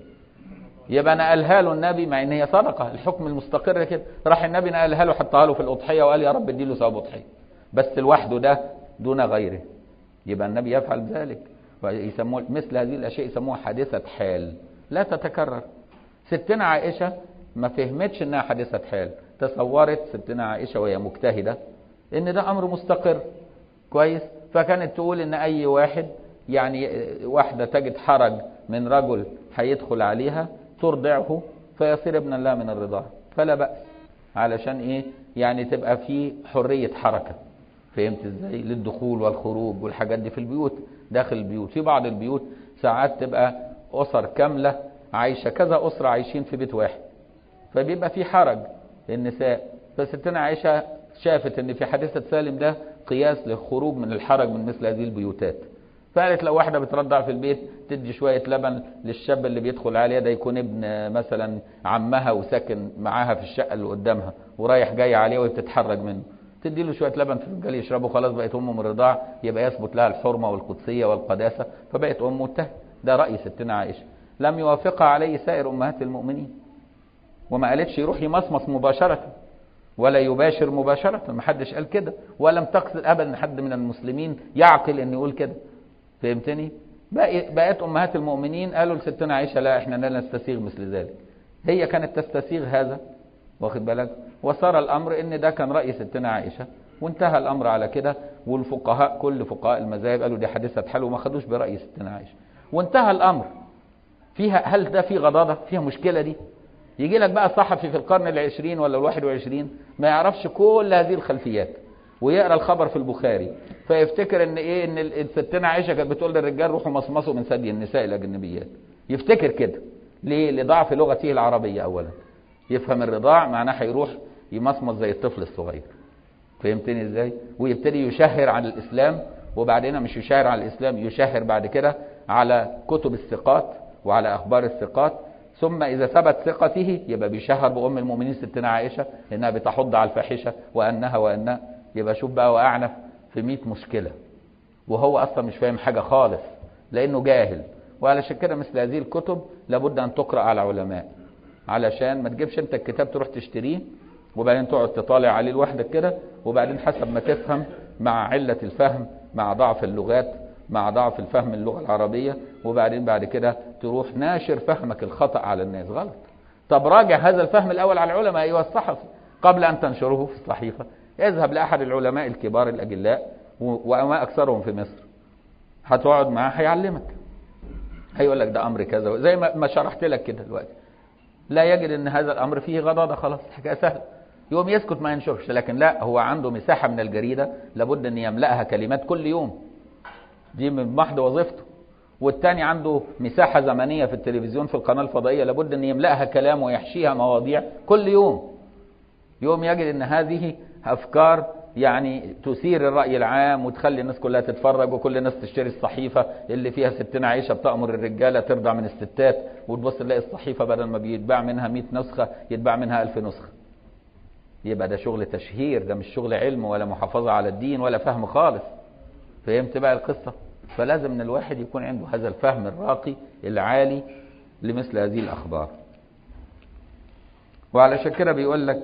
يبقى نقلها له النبي مع ان هي صدقه الحكم المستقر كده راح النبي نقلها له حطها له في الاضحيه وقال يا رب اديله ثواب اضحيه بس لوحده ده دون غيره يبقى النبي يفعل ذلك ويسموه مثل هذه الاشياء يسموها حادثه حال لا تتكرر ستنا عائشه ما فهمتش انها حادثه حال تصورت ستنا عائشه وهي مجتهده ان ده امر مستقر كويس فكانت تقول ان اي واحد يعني واحده تجد حرج من رجل هيدخل عليها ترضعه فيصير ابنا لها من الرضاعه فلا باس علشان ايه يعني تبقى في حريه حركه فهمت ازاي للدخول والخروج والحاجات دي في البيوت داخل البيوت في بعض البيوت ساعات تبقى اسر كامله عايشه كذا اسره عايشين في بيت واحد فبيبقى في حرج النساء فستنا عائشه شافت ان في حادثه سالم ده قياس للخروج من الحرج من مثل هذه البيوتات فقالت لو واحده بترضع في البيت تدي شويه لبن للشاب اللي بيدخل عليها ده يكون ابن مثلا عمها وساكن معاها في الشقه اللي قدامها ورايح جاي عليه وهي بتتحرج منه تدي له شويه لبن في فنجان يشربه خلاص بقت امه من الرضاع يبقى يثبت لها الحرمه والقدسيه والقداسه فبقت امه انتهت ده راي ستنا عائشه لم يوافقها عليه سائر امهات المؤمنين وما قالتش يروح يمصمص مباشره ولا يباشر مباشره ما حدش قال كده ولم تقصد ابدا حد من المسلمين يعقل ان يقول كده فهمتني بقت امهات المؤمنين قالوا لستنا عائشه لا احنا لا نستسيغ مثل ذلك هي كانت تستسيغ هذا واخد بالك وصار الامر ان ده كان راي ستنا عائشه وانتهى الامر على كده والفقهاء كل فقهاء المذاهب قالوا دي حادثه حل وما خدوش براي ستنا عائشه وانتهى الامر فيها هل ده في غضاضه فيها مشكله دي يجي لك بقى صحفي في القرن العشرين ولا الواحد وعشرين ما يعرفش كل هذه الخلفيات ويقرا الخبر في البخاري فيفتكر ان ايه ان الستنا عائشه كانت بتقول للرجال روحوا مصمصوا من ثدي النساء الاجنبيات يفتكر كده ليه لضعف لغته العربيه اولا يفهم الرضاع معناه هيروح يمصمص زي الطفل الصغير فهمتني ازاي ويبتدي يشهر عن الاسلام وبعدين مش يشهر عن الاسلام يشهر بعد كده على كتب الثقات وعلى اخبار الثقات ثم اذا ثبت ثقته يبقى بيشهر بام المؤمنين ستنا عائشه انها بتحض على الفاحشه وانها وانها يبقى شوف بقى وقعنا في 100 مشكله وهو اصلا مش فاهم حاجه خالص لانه جاهل وعلشان كده مثل هذه الكتب لابد ان تقرا على علماء علشان ما تجيبش انت الكتاب تروح تشتريه وبعدين تقعد تطالع عليه لوحدك كده وبعدين حسب ما تفهم مع علة الفهم مع ضعف اللغات مع ضعف الفهم اللغة العربية وبعدين بعد كده تروح ناشر فهمك الخطأ على الناس غلط طب راجع هذا الفهم الأول على العلماء أيها الصحفي قبل أن تنشره في الصحيفة اذهب لأحد العلماء الكبار الأجلاء وما أكثرهم في مصر هتقعد معاه هيعلمك هيقول لك ده أمر كذا زي ما شرحت لك كده دلوقتي لا يجد ان هذا الامر فيه غضاضه خلاص حكايه سهله يوم يسكت ما ينشرش لكن لا هو عنده مساحه من الجريده لابد ان يملاها كلمات كل يوم دي من محض وظيفته والتاني عنده مساحه زمنيه في التلفزيون في القناه الفضائيه لابد ان يملاها كلام ويحشيها مواضيع كل يوم يوم يجد ان هذه افكار يعني تثير الراي العام وتخلي الناس كلها تتفرج وكل الناس تشتري الصحيفه اللي فيها ستنا عائشه بتامر الرجاله ترضع من الستات وتبص تلاقي الصحيفه بدل ما بيتباع منها 100 نسخه يتباع منها 1000 نسخه يبقى ده شغل تشهير ده مش شغل علم ولا محافظه على الدين ولا فهم خالص فهمت بقى القصه فلازم ان الواحد يكون عنده هذا الفهم الراقي العالي لمثل هذه الاخبار وعلشان كده بيقول لك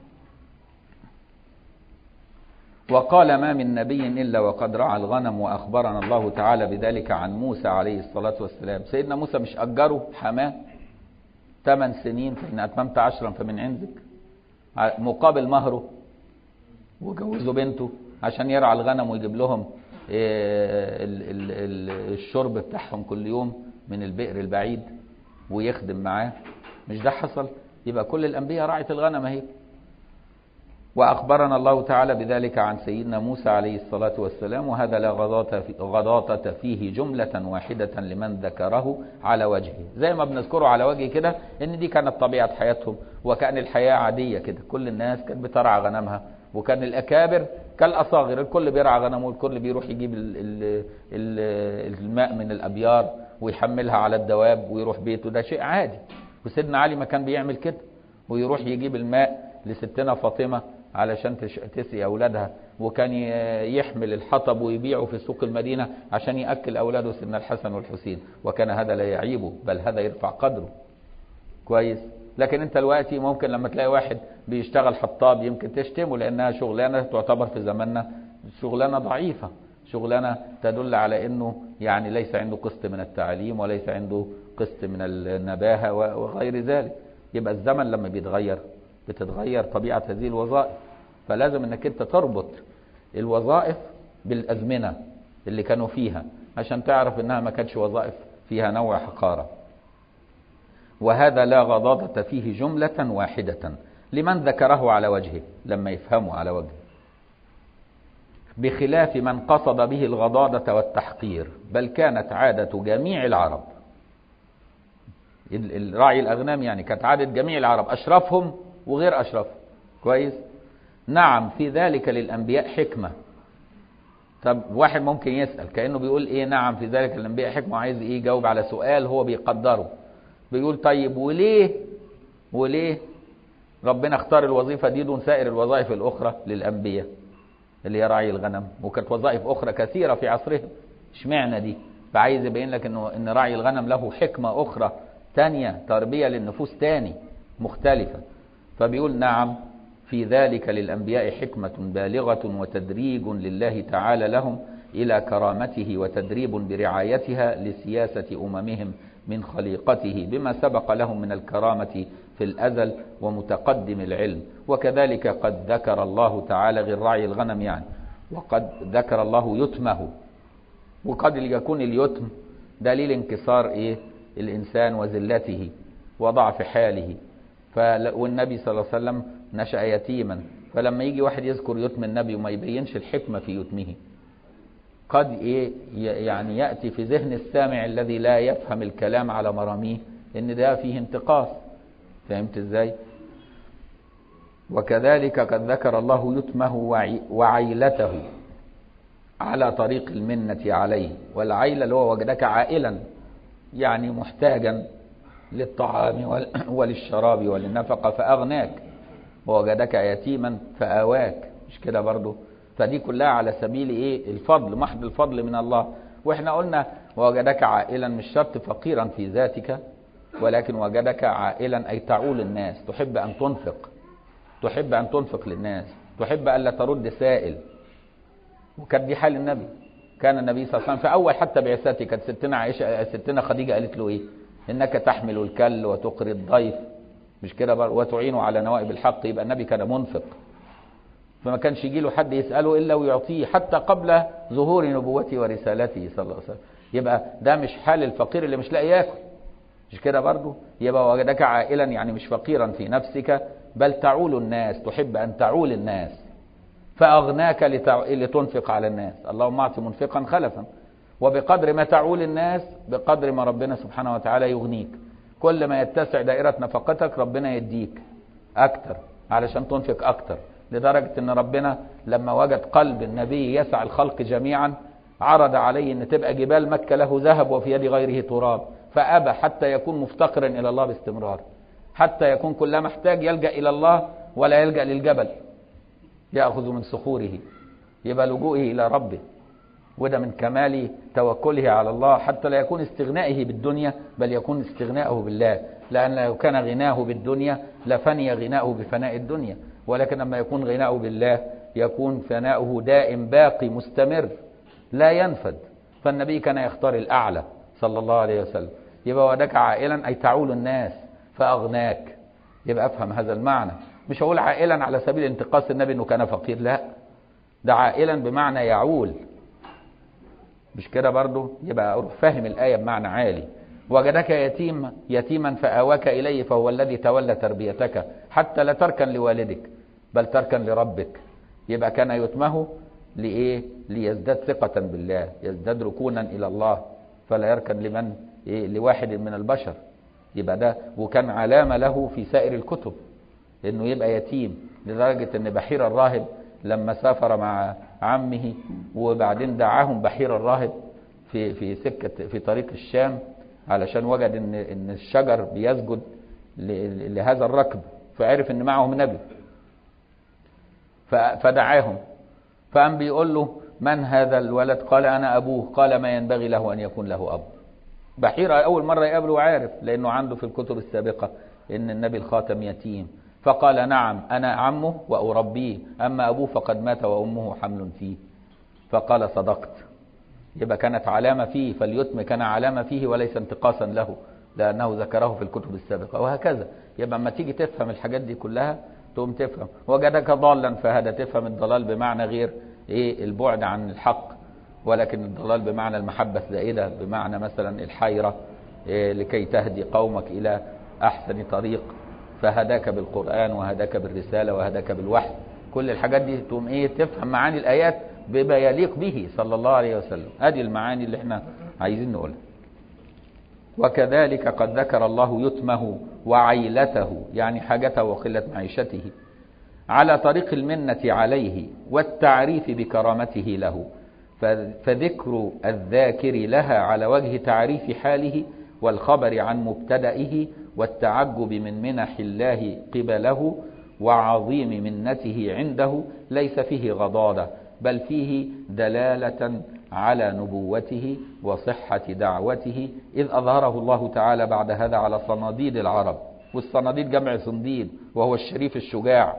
وقال ما من نبي إلا وقد رعى الغنم وأخبرنا الله تعالى بذلك عن موسى عليه الصلاة والسلام سيدنا موسى مش أجره حماه ثمان سنين فإن أتممت عشرا فمن عندك مقابل مهره وجوزوا بنته عشان يرعى الغنم ويجيب لهم الشرب بتاعهم كل يوم من البئر البعيد ويخدم معاه مش ده حصل يبقى كل الأنبياء راعت الغنم اهي وأخبرنا الله تعالى بذلك عن سيدنا موسى عليه الصلاة والسلام وهذا لا غضاضة فيه جملة واحدة لمن ذكره على وجهه زي ما بنذكره على وجه كده ان دي كانت طبيعة حياتهم وكان الحياة عادية كده كل الناس كانت بترعى غنمها وكان الأكابر كالأصاغر الكل بيرعى غنمه والكل بيروح يجيب ال ال ال الماء من الأبيار ويحملها على الدواب ويروح بيته ده شيء عادي وسيدنا علي ما كان بيعمل كده ويروح يجيب الماء لستنا فاطمة علشان تسقي أولادها وكان يحمل الحطب ويبيعه في سوق المدينة عشان يأكل أولاده سيدنا الحسن والحسين وكان هذا لا يعيبه بل هذا يرفع قدره كويس لكن انت دلوقتي ممكن لما تلاقي واحد بيشتغل حطاب يمكن تشتمه لانها شغلانه تعتبر في زماننا شغلانه ضعيفه شغلانه تدل على انه يعني ليس عنده قسط من التعليم وليس عنده قسط من النباهه وغير ذلك يبقى الزمن لما بيتغير بتتغير طبيعه هذه الوظائف فلازم انك انت تربط الوظائف بالازمنه اللي كانوا فيها عشان تعرف انها ما كانتش وظائف فيها نوع حقاره وهذا لا غضاضة فيه جملة واحدة لمن ذكره على وجهه لما يفهمه على وجهه بخلاف من قصد به الغضاضة والتحقير بل كانت عادة جميع العرب الراعي الأغنام يعني كانت عادة جميع العرب أشرفهم وغير أشرفهم كويس نعم في ذلك للأنبياء حكمة طب واحد ممكن يسأل كأنه بيقول إيه نعم في ذلك للأنبياء حكمة وعايز إيه يجاوب على سؤال هو بيقدره بيقول طيب وليه وليه ربنا اختار الوظيفة دي دون سائر الوظائف الأخرى للأنبياء اللي هي راعي الغنم وكانت وظائف أخرى كثيرة في عصرهم اشمعنى دي فعايز يبين لك انه ان راعي الغنم له حكمة أخرى تانية تربية للنفوس تاني مختلفة فبيقول نعم في ذلك للأنبياء حكمة بالغة وتدريج لله تعالى لهم إلى كرامته وتدريب برعايتها لسياسة أممهم من خليقته بما سبق لهم من الكرامة في الأزل ومتقدم العلم وكذلك قد ذكر الله تعالى غير راعي الغنم يعني وقد ذكر الله يتمه وقد يكون اليتم دليل انكسار إيه الإنسان وذلته وضعف حاله والنبي صلى الله عليه وسلم نشأ يتيما فلما يجي واحد يذكر يتم النبي وما يبينش الحكمة في يتمه قد إيه يعني يأتي في ذهن السامع الذي لا يفهم الكلام على مراميه إن ده فيه انتقاص فهمت إزاي وكذلك قد ذكر الله يتمه وعيلته على طريق المنة عليه والعيلة اللي هو وجدك عائلا يعني محتاجا للطعام وللشراب وللنفقة فأغناك ووجدك يتيما فآواك مش كده برضه فدي كلها على سبيل ايه الفضل محض الفضل من الله واحنا قلنا وجدك عائلا مش شرط فقيرا في ذاتك ولكن وجدك عائلا اي تعول الناس تحب ان تنفق تحب ان تنفق للناس تحب الا ترد سائل وكانت دي حال النبي كان النبي صلى الله عليه وسلم في اول حتى بعثته كانت ستنا عائشه ستنا خديجه قالت له ايه انك تحمل الكل وتقري الضيف مش كده وتعين على نوائب الحق يبقى النبي كان منفق فما كانش يجي له حد يسأله إلا ويعطيه حتى قبل ظهور نبوته ورسالته صلى الله عليه وسلم يبقى ده مش حال الفقير اللي مش لاقي ياكل مش كده برضه يبقى وجدك عائلا يعني مش فقيرا في نفسك بل تعول الناس تحب أن تعول الناس فأغناك لتع... لتنفق على الناس اللهم أعط منفقا خلفا وبقدر ما تعول الناس بقدر ما ربنا سبحانه وتعالى يغنيك كل ما يتسع دائرة نفقتك ربنا يديك أكتر علشان تنفق أكتر لدرجة ان ربنا لما وجد قلب النبي يسع الخلق جميعا عرض عليه ان تبقى جبال مكة له ذهب وفي يد غيره تراب فأبى حتى يكون مفتقرا إلى الله باستمرار حتى يكون كلما محتاج يلجأ إلى الله ولا يلجأ للجبل يأخذ من صخوره يبقى لجوئه إلى ربه وده من كمال توكله على الله حتى لا يكون استغنائه بالدنيا بل يكون استغناءه بالله لأن لو كان غناه بالدنيا لفني غناؤه بفناء الدنيا ولكن لما يكون غناؤه بالله يكون فناؤه دائم باقي مستمر لا ينفد فالنبي كان يختار الأعلى صلى الله عليه وسلم يبقى ودك عائلا أي تعول الناس فأغناك يبقى أفهم هذا المعنى مش هقول عائلا على سبيل انتقاص النبي انه كان فقير لا ده عائلا بمعنى يعول مش كده برضه يبقى اروح فاهم الايه بمعنى عالي وجدك يتيم يتيما فآواك إليه فهو الذي تولى تربيتك حتى لا تركن لوالدك بل تركن لربك يبقى كان يتمه لإيه ليزداد ثقة بالله يزداد ركونا إلى الله فلا يركن لمن إيه لواحد من البشر يبقى ده وكان علامة له في سائر الكتب انه يبقى يتيم لدرجة ان بحير الراهب لما سافر مع عمه وبعدين دعاهم بحير الراهب في في سكة في طريق الشام علشان وجد ان ان الشجر بيسجد لهذا الركب فعرف ان معهم نبي فدعاهم فقام بيقول له من هذا الولد قال انا ابوه قال ما ينبغي له ان يكون له اب بحيرة اول مرة يقابله وعارف لانه عنده في الكتب السابقة ان النبي الخاتم يتيم فقال نعم انا عمه واربيه اما ابوه فقد مات وامه حمل فيه فقال صدقت يبقى كانت علامة فيه فاليتم كان علامة فيه وليس انتقاصا له لأنه ذكره في الكتب السابقة وهكذا يبقى اما تيجي تفهم الحاجات دي كلها تقوم تفهم وجدك ضالا فهذا تفهم الضلال بمعنى غير ايه البعد عن الحق ولكن الضلال بمعنى المحبة الزائدة بمعنى مثلا الحيرة إيه لكي تهدي قومك إلى أحسن طريق فهداك بالقرآن وهداك بالرسالة وهداك بالوحي كل الحاجات دي تقوم ايه تفهم معاني الآيات بما يليق به صلى الله عليه وسلم هذه المعاني اللي احنا عايزين نقولها وكذلك قد ذكر الله يتمه وعيلته يعني حاجته وقلة معيشته على طريق المنة عليه والتعريف بكرامته له فذكر الذاكر لها على وجه تعريف حاله والخبر عن مبتدئه والتعجب من منح الله قبله وعظيم منته عنده ليس فيه غضاضة بل فيه دلالة على نبوته وصحة دعوته إذ أظهره الله تعالى بعد هذا على صناديد العرب والصناديد جمع صنديد وهو الشريف الشجاع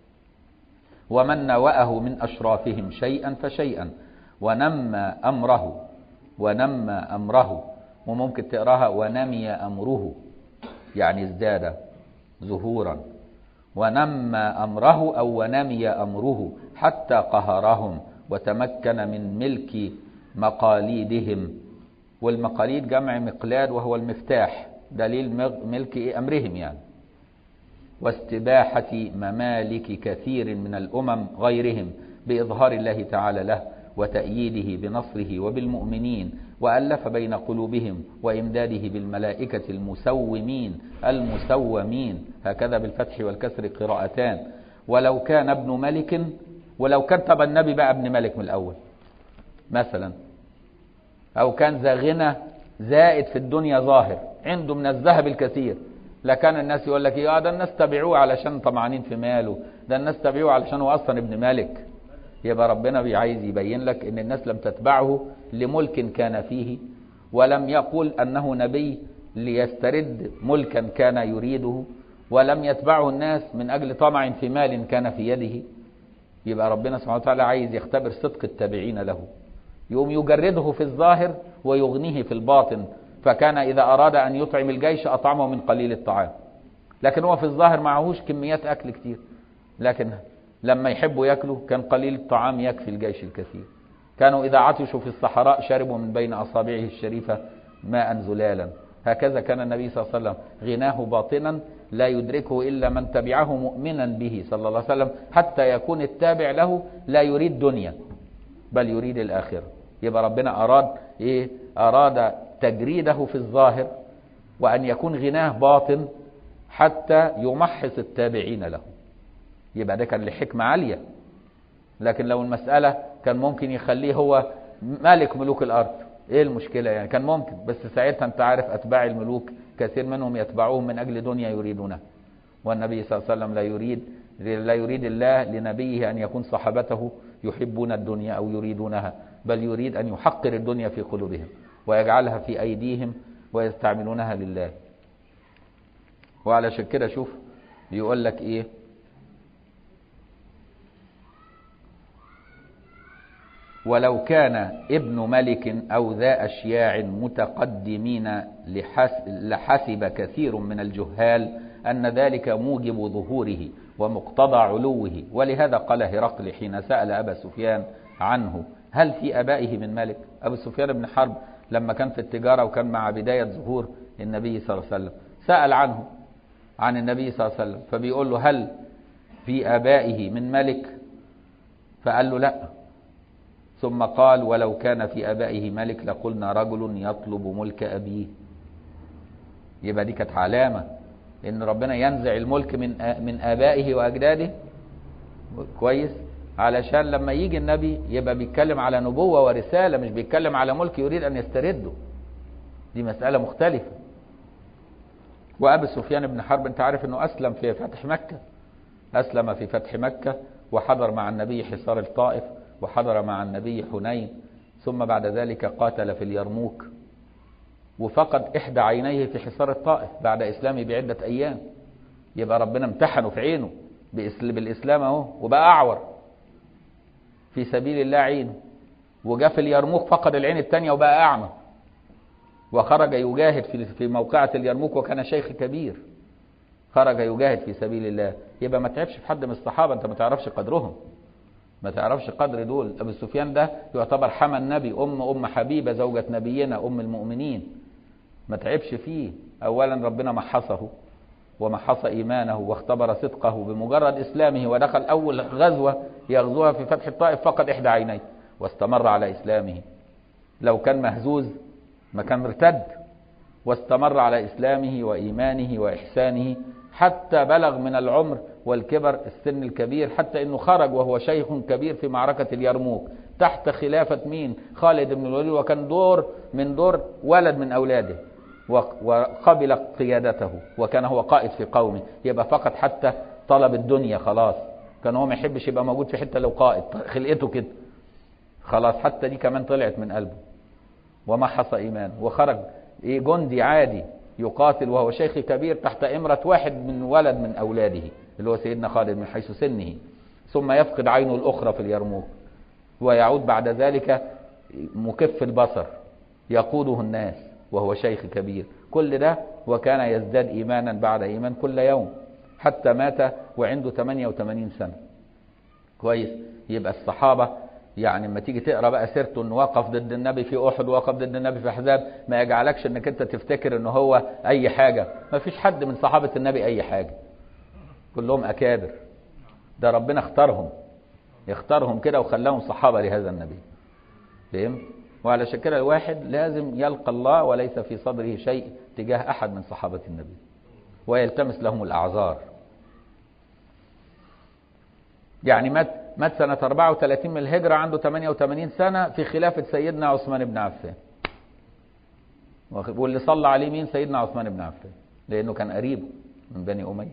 ومن نوأه من أشرافهم شيئا فشيئا ونمى أمره ونمى أمره وممكن تقراها ونمي أمره يعني ازداد ظهورا ونمى أمره أو ونمي أمره حتى قهرهم وتمكن من ملك مقاليدهم والمقاليد جمع مقلاد وهو المفتاح دليل ملك أمرهم يعني واستباحة ممالك كثير من الأمم غيرهم بإظهار الله تعالى له وتأييده بنصره وبالمؤمنين وألف بين قلوبهم وإمداده بالملائكة المسومين المسومين هكذا بالفتح والكسر قراءتان ولو كان ابن ملك ولو كان طب النبي بقى ابن ملك من الأول مثلا أو كان ذا غنى زائد في الدنيا ظاهر عنده من الذهب الكثير لكان الناس يقول لك يا ده الناس تبعوه علشان طمعانين في ماله ده الناس تبعوه علشان هو أصلا ابن ملك يبقى ربنا عايز يبين لك ان الناس لم تتبعه لملك كان فيه ولم يقل انه نبي ليسترد ملكا كان يريده ولم يتبعه الناس من اجل طمع في مال كان في يده يبقى ربنا سبحانه وتعالى عايز يختبر صدق التابعين له يقوم يجرده في الظاهر ويغنيه في الباطن فكان اذا اراد ان يطعم الجيش اطعمه من قليل الطعام لكن هو في الظاهر معهوش كميات اكل كتير لكن لما يحبوا ياكلوا كان قليل الطعام يكفي الجيش الكثير كانوا إذا عطشوا في الصحراء شربوا من بين أصابعه الشريفة ماء زلالا هكذا كان النبي صلى الله عليه وسلم غناه باطنا لا يدركه إلا من تبعه مؤمنا به صلى الله عليه وسلم حتى يكون التابع له لا يريد دنيا بل يريد الآخرة يبقى ربنا أراد إيه أراد تجريده في الظاهر وأن يكون غناه باطن حتى يمحص التابعين له يبقى ده كان لحكمة عالية لكن لو المسألة كان ممكن يخليه هو مالك ملوك الأرض ايه المشكلة يعني كان ممكن بس ساعتها انت عارف أتباع الملوك كثير منهم يتبعوهم من أجل دنيا يريدونها والنبي صلى الله عليه وسلم لا يريد لا يريد الله لنبيه أن يكون صحابته يحبون الدنيا أو يريدونها بل يريد أن يحقر الدنيا في قلوبهم ويجعلها في أيديهم ويستعملونها لله وعلى كده شوف بيقول لك ايه ولو كان ابن ملك أو ذا أشياع متقدمين لحسب كثير من الجهال أن ذلك موجب ظهوره ومقتضى علوه ولهذا قال هرقل حين سأل أبا سفيان عنه هل في أبائه من ملك أبو سفيان بن حرب لما كان في التجارة وكان مع بداية ظهور النبي صلى الله عليه وسلم سأل عنه عن النبي صلى الله عليه وسلم فبيقول له هل في آبائه من ملك فقال له لا ثم قال ولو كان في آبائه ملك لقلنا رجل يطلب ملك أبيه يبقى دي كانت علامة إن ربنا ينزع الملك من من آبائه وأجداده كويس علشان لما يجي النبي يبقى بيتكلم على نبوة ورسالة مش بيتكلم على ملك يريد أن يسترده دي مسألة مختلفة وأبي سفيان بن حرب أنت عارف أنه أسلم في فتح مكة أسلم في فتح مكة وحضر مع النبي حصار الطائف وحضر مع النبي حنين ثم بعد ذلك قاتل في اليرموك وفقد إحدى عينيه في حصار الطائف بعد إسلامه بعدة أيام يبقى ربنا امتحنه في عينه بالإسلام أهو وبقى أعور في سبيل الله عين وجاء في اليرموك فقد العين الثانية وبقى أعمى وخرج يجاهد في في موقعة اليرموك وكان شيخ كبير خرج يجاهد في سبيل الله يبقى ما تعبش في حد من الصحابة أنت ما تعرفش قدرهم ما تعرفش قدر دول أبو سفيان ده يعتبر حمى النبي أم أم حبيبة زوجة نبينا أم المؤمنين ما تعبش فيه أولا ربنا محصه ومحص إيمانه واختبر صدقه بمجرد إسلامه ودخل أول غزوة يغزوها في فتح الطائف فقد إحدى عينيه واستمر على إسلامه لو كان مهزوز ما كان مرتد واستمر على إسلامه وإيمانه وإحسانه حتى بلغ من العمر والكبر السن الكبير حتى أنه خرج وهو شيخ كبير في معركة اليرموك تحت خلافة مين خالد بن الوليد وكان دور من دور ولد من أولاده وقبل قيادته وكان هو قائد في قومه يبقى فقط حتى طلب الدنيا خلاص كان هو ما يحبش يبقى موجود في حتة لو قائد خلقته كده خلاص حتى دي كمان طلعت من قلبه وما حصى إيمان وخرج إيه جندي عادي يقاتل وهو شيخ كبير تحت إمرة واحد من ولد من أولاده اللي هو سيدنا خالد من حيث سنه ثم يفقد عينه الأخرى في اليرموك ويعود بعد ذلك مكف البصر يقوده الناس وهو شيخ كبير كل ده وكان يزداد إيمانا بعد إيمان كل يوم حتى مات وعنده 88 سنة كويس يبقى الصحابة يعني لما تيجي تقرا بقى سيرته انه وقف ضد النبي في احد ووقف ضد النبي في احزاب ما يجعلكش انك انت تفتكر ان هو اي حاجه ما فيش حد من صحابه النبي اي حاجه كلهم اكابر ده ربنا اختارهم اختارهم كده وخلاهم صحابه لهذا النبي فهم وعلشان كده الواحد لازم يلقى الله وليس في صدره شيء تجاه احد من صحابه النبي ويلتمس لهم الاعذار يعني مات مات سنة 34 من الهجرة عنده 88 سنة في خلافة سيدنا عثمان بن عفان واللي صلى عليه مين سيدنا عثمان بن عفان لأنه كان قريب من بني أمية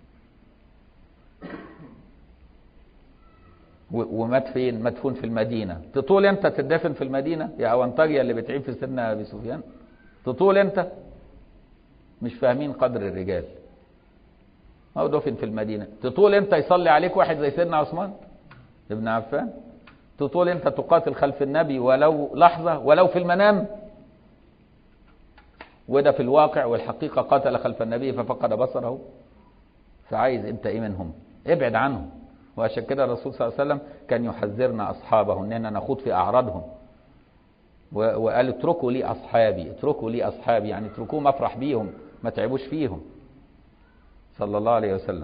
ومات فين مدفون في المدينة تطول انت تدفن في المدينة يا أونطاجيا اللي بتعيب في سيدنا أبي سفيان تطول انت مش فاهمين قدر الرجال أو دفن في المدينة تطول انت يصلي عليك واحد زي سيدنا عثمان ابن عفان تطول انت تقاتل خلف النبي ولو لحظة ولو في المنام وده في الواقع والحقيقة قاتل خلف النبي ففقد بصره فعايز انت ايه منهم ابعد عنهم وعشان كده الرسول صلى الله عليه وسلم كان يحذرنا اصحابه اننا نخوض في اعراضهم وقال اتركوا لي اصحابي اتركوا لي اصحابي يعني اتركوهم افرح بيهم ما تعبوش فيهم صلى الله عليه وسلم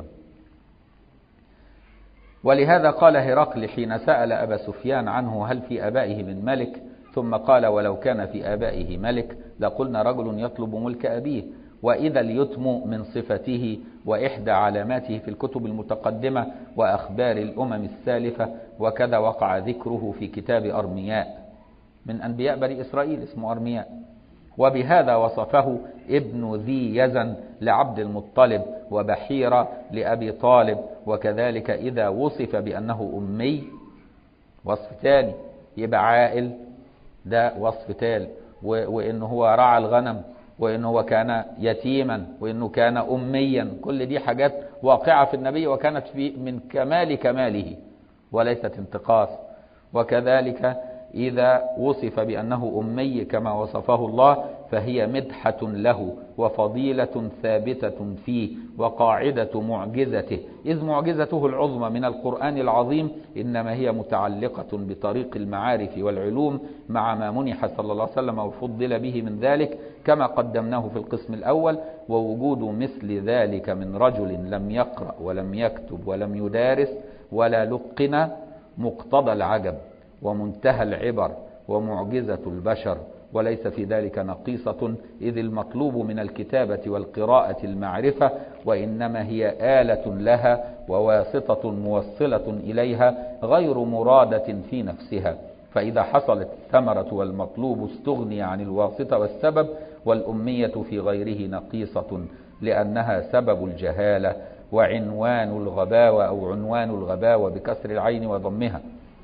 ولهذا قال هرقل حين سأل أبا سفيان عنه هل في آبائه من ملك ثم قال ولو كان في آبائه ملك لقلنا رجل يطلب ملك أبيه وإذا اليتم من صفته وإحدى علاماته في الكتب المتقدمة وأخبار الأمم السالفة وكذا وقع ذكره في كتاب أرمياء من أنبياء بني إسرائيل اسمه أرمياء وبهذا وصفه ابن ذي يزن لعبد المطلب وبحيرة لأبي طالب وكذلك إذا وصف بأنه أمي وصف تاني يبقى عائل ده وصف تالي وإنه هو رعى الغنم وإنه هو كان يتيما وإنه كان أميا كل دي حاجات واقعة في النبي وكانت في من كمال كماله وليست انتقاص وكذلك إذا وصف بأنه أمي كما وصفه الله فهي مدحة له وفضيلة ثابتة فيه وقاعدة معجزته إذ معجزته العظمى من القرآن العظيم إنما هي متعلقة بطريق المعارف والعلوم مع ما منح صلى الله عليه وسلم وفضل به من ذلك كما قدمناه في القسم الأول ووجود مثل ذلك من رجل لم يقرأ ولم يكتب ولم يدارس ولا لقن مقتضى العجب ومنتهى العبر ومعجزة البشر وليس في ذلك نقيصة إذ المطلوب من الكتابة والقراءة المعرفة وإنما هي آلة لها وواسطة موصلة إليها غير مرادة في نفسها فإذا حصلت الثمرة والمطلوب استغني عن الواسطة والسبب والأمية في غيره نقيصة لأنها سبب الجهالة وعنوان الغباوة أو عنوان الغباوة بكسر العين وضمها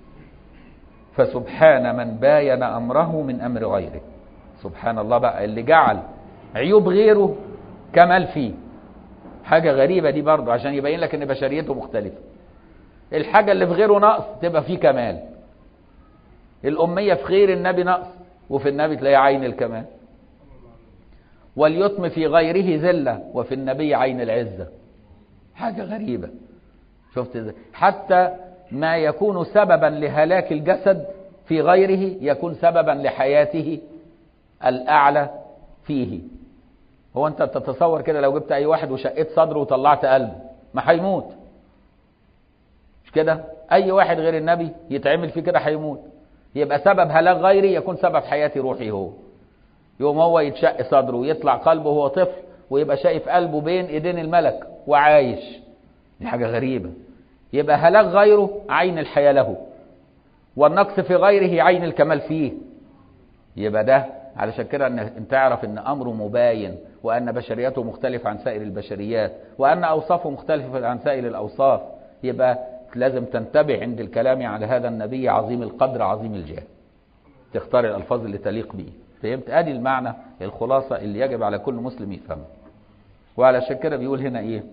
فسبحان من باين أمره من أمر غيره سبحان الله بقى اللي جعل عيوب غيره كمال فيه حاجة غريبة دي برضه عشان يبين لك ان بشريته مختلفة الحاجة اللي في غيره نقص تبقى فيه كمال الأمية في غير النبي نقص وفي النبي تلاقي عين الكمال واليتم في غيره ذلة وفي النبي عين العزة حاجة غريبة شفت ازاي حتى ما يكون سببا لهلاك الجسد في غيره يكون سببا لحياته الأعلى فيه هو أنت تتصور كده لو جبت أي واحد وشقيت صدره وطلعت قلبه ما هيموت مش كده أي واحد غير النبي يتعمل فيه كده هيموت يبقى سبب هلاك غيري يكون سبب حياة روحي هو يوم هو يتشق صدره ويطلع قلبه وهو طفل ويبقى شايف قلبه بين ايدين الملك وعايش دي حاجة غريبة يبقى هلاك غيره عين الحياة له والنقص في غيره عين الكمال فيه يبقى ده علشان كده ان انت تعرف ان امره مباين وان بشريته مختلفة عن سائر البشريات وان اوصافه مختلفة عن سائر الاوصاف يبقى لازم تنتبه عند الكلام على هذا النبي عظيم القدر عظيم الجاه تختار الالفاظ اللي تليق به فهمت ادي المعنى الخلاصة اللي يجب على كل مسلم يفهمه وعلشان كده بيقول هنا ايه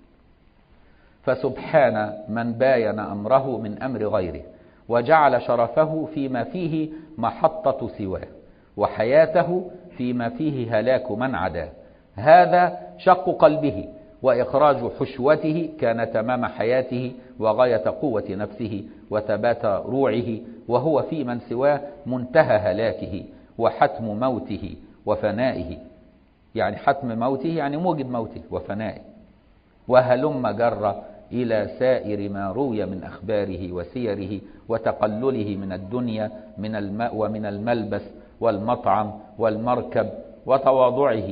فسبحان من باين امره من امر غيره وجعل شرفه فيما فيه محطة سواه وحياته فيما فيه هلاك من عداه هذا شق قلبه وإخراج حشوته كان تمام حياته وغاية قوة نفسه وثبات روعه وهو في من سواه منتهى هلاكه وحتم موته وفنائه يعني حتم موته يعني موجب موته وفنائه وهلم جر إلى سائر ما روي من أخباره وسيره وتقلله من الدنيا من الماء ومن الملبس والمطعم والمركب وتواضعه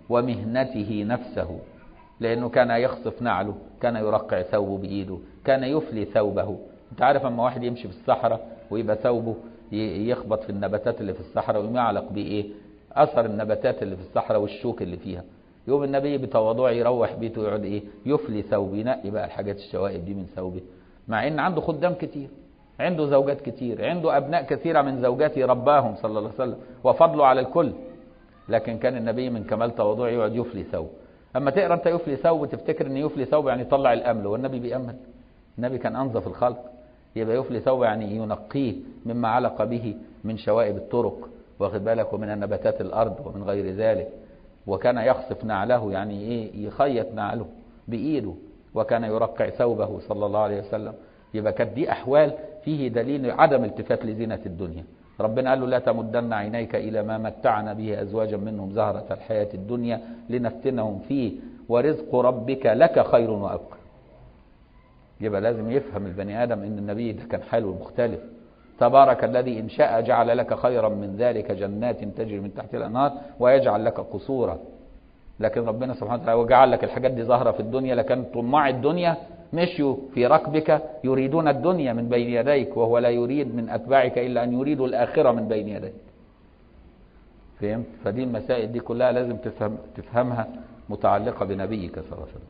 ومهنته نفسه لأنه كان يخصف نعله كان يرقع ثوبه بإيده كان يفلي ثوبه انت عارف اما واحد يمشي في الصحراء ويبقى ثوبه يخبط في النباتات اللي في الصحراء ويعلق بإيه أثر النباتات اللي في الصحراء والشوك اللي فيها يوم النبي بتواضعه يروح بيته ويقعد ايه يفلي ثوبه ينقي بقى الحاجات الشوائب دي من ثوبه مع ان عنده خدام كتير عنده زوجات كتير عنده ابناء كثيره من زوجاته رباهم صلى الله عليه وسلم وفضله على الكل لكن كان النبي من كمال تواضعه يقعد يفلي ثوب اما تقرا انت يفلي ثوب تفتكر ان يفلي ثوب يعني يطلع الامل والنبي بيأمل النبي كان انظف الخلق يبقى يفلي ثوب يعني ينقيه مما علق به من شوائب الطرق واخد بالك ومن النباتات الارض ومن غير ذلك وكان يخصف نعله يعني ايه يخيط نعله بايده وكان يرقع ثوبه صلى الله عليه وسلم يبقى كانت دي احوال فيه دليل عدم التفات لزينه الدنيا ربنا قال له لا تمدن عينيك الى ما متعنا به ازواجا منهم زهره الحياه الدنيا لنفتنهم فيه ورزق ربك لك خير وابقى يبقى لازم يفهم البني ادم ان النبي ده كان حاله مختلف تبارك الذي إن شاء جعل لك خيرا من ذلك جنات تجري من تحت الأنهار ويجعل لك قصورا لكن ربنا سبحانه وتعالى وجعل لك الحاجات دي ظاهرة في الدنيا لكن طماع الدنيا مشيوا في ركبك يريدون الدنيا من بين يديك وهو لا يريد من أتباعك إلا أن يريدوا الآخرة من بين يديك فهمت فدي المسائل دي كلها لازم تفهم تفهمها متعلقة بنبيك صلى الله عليه وسلم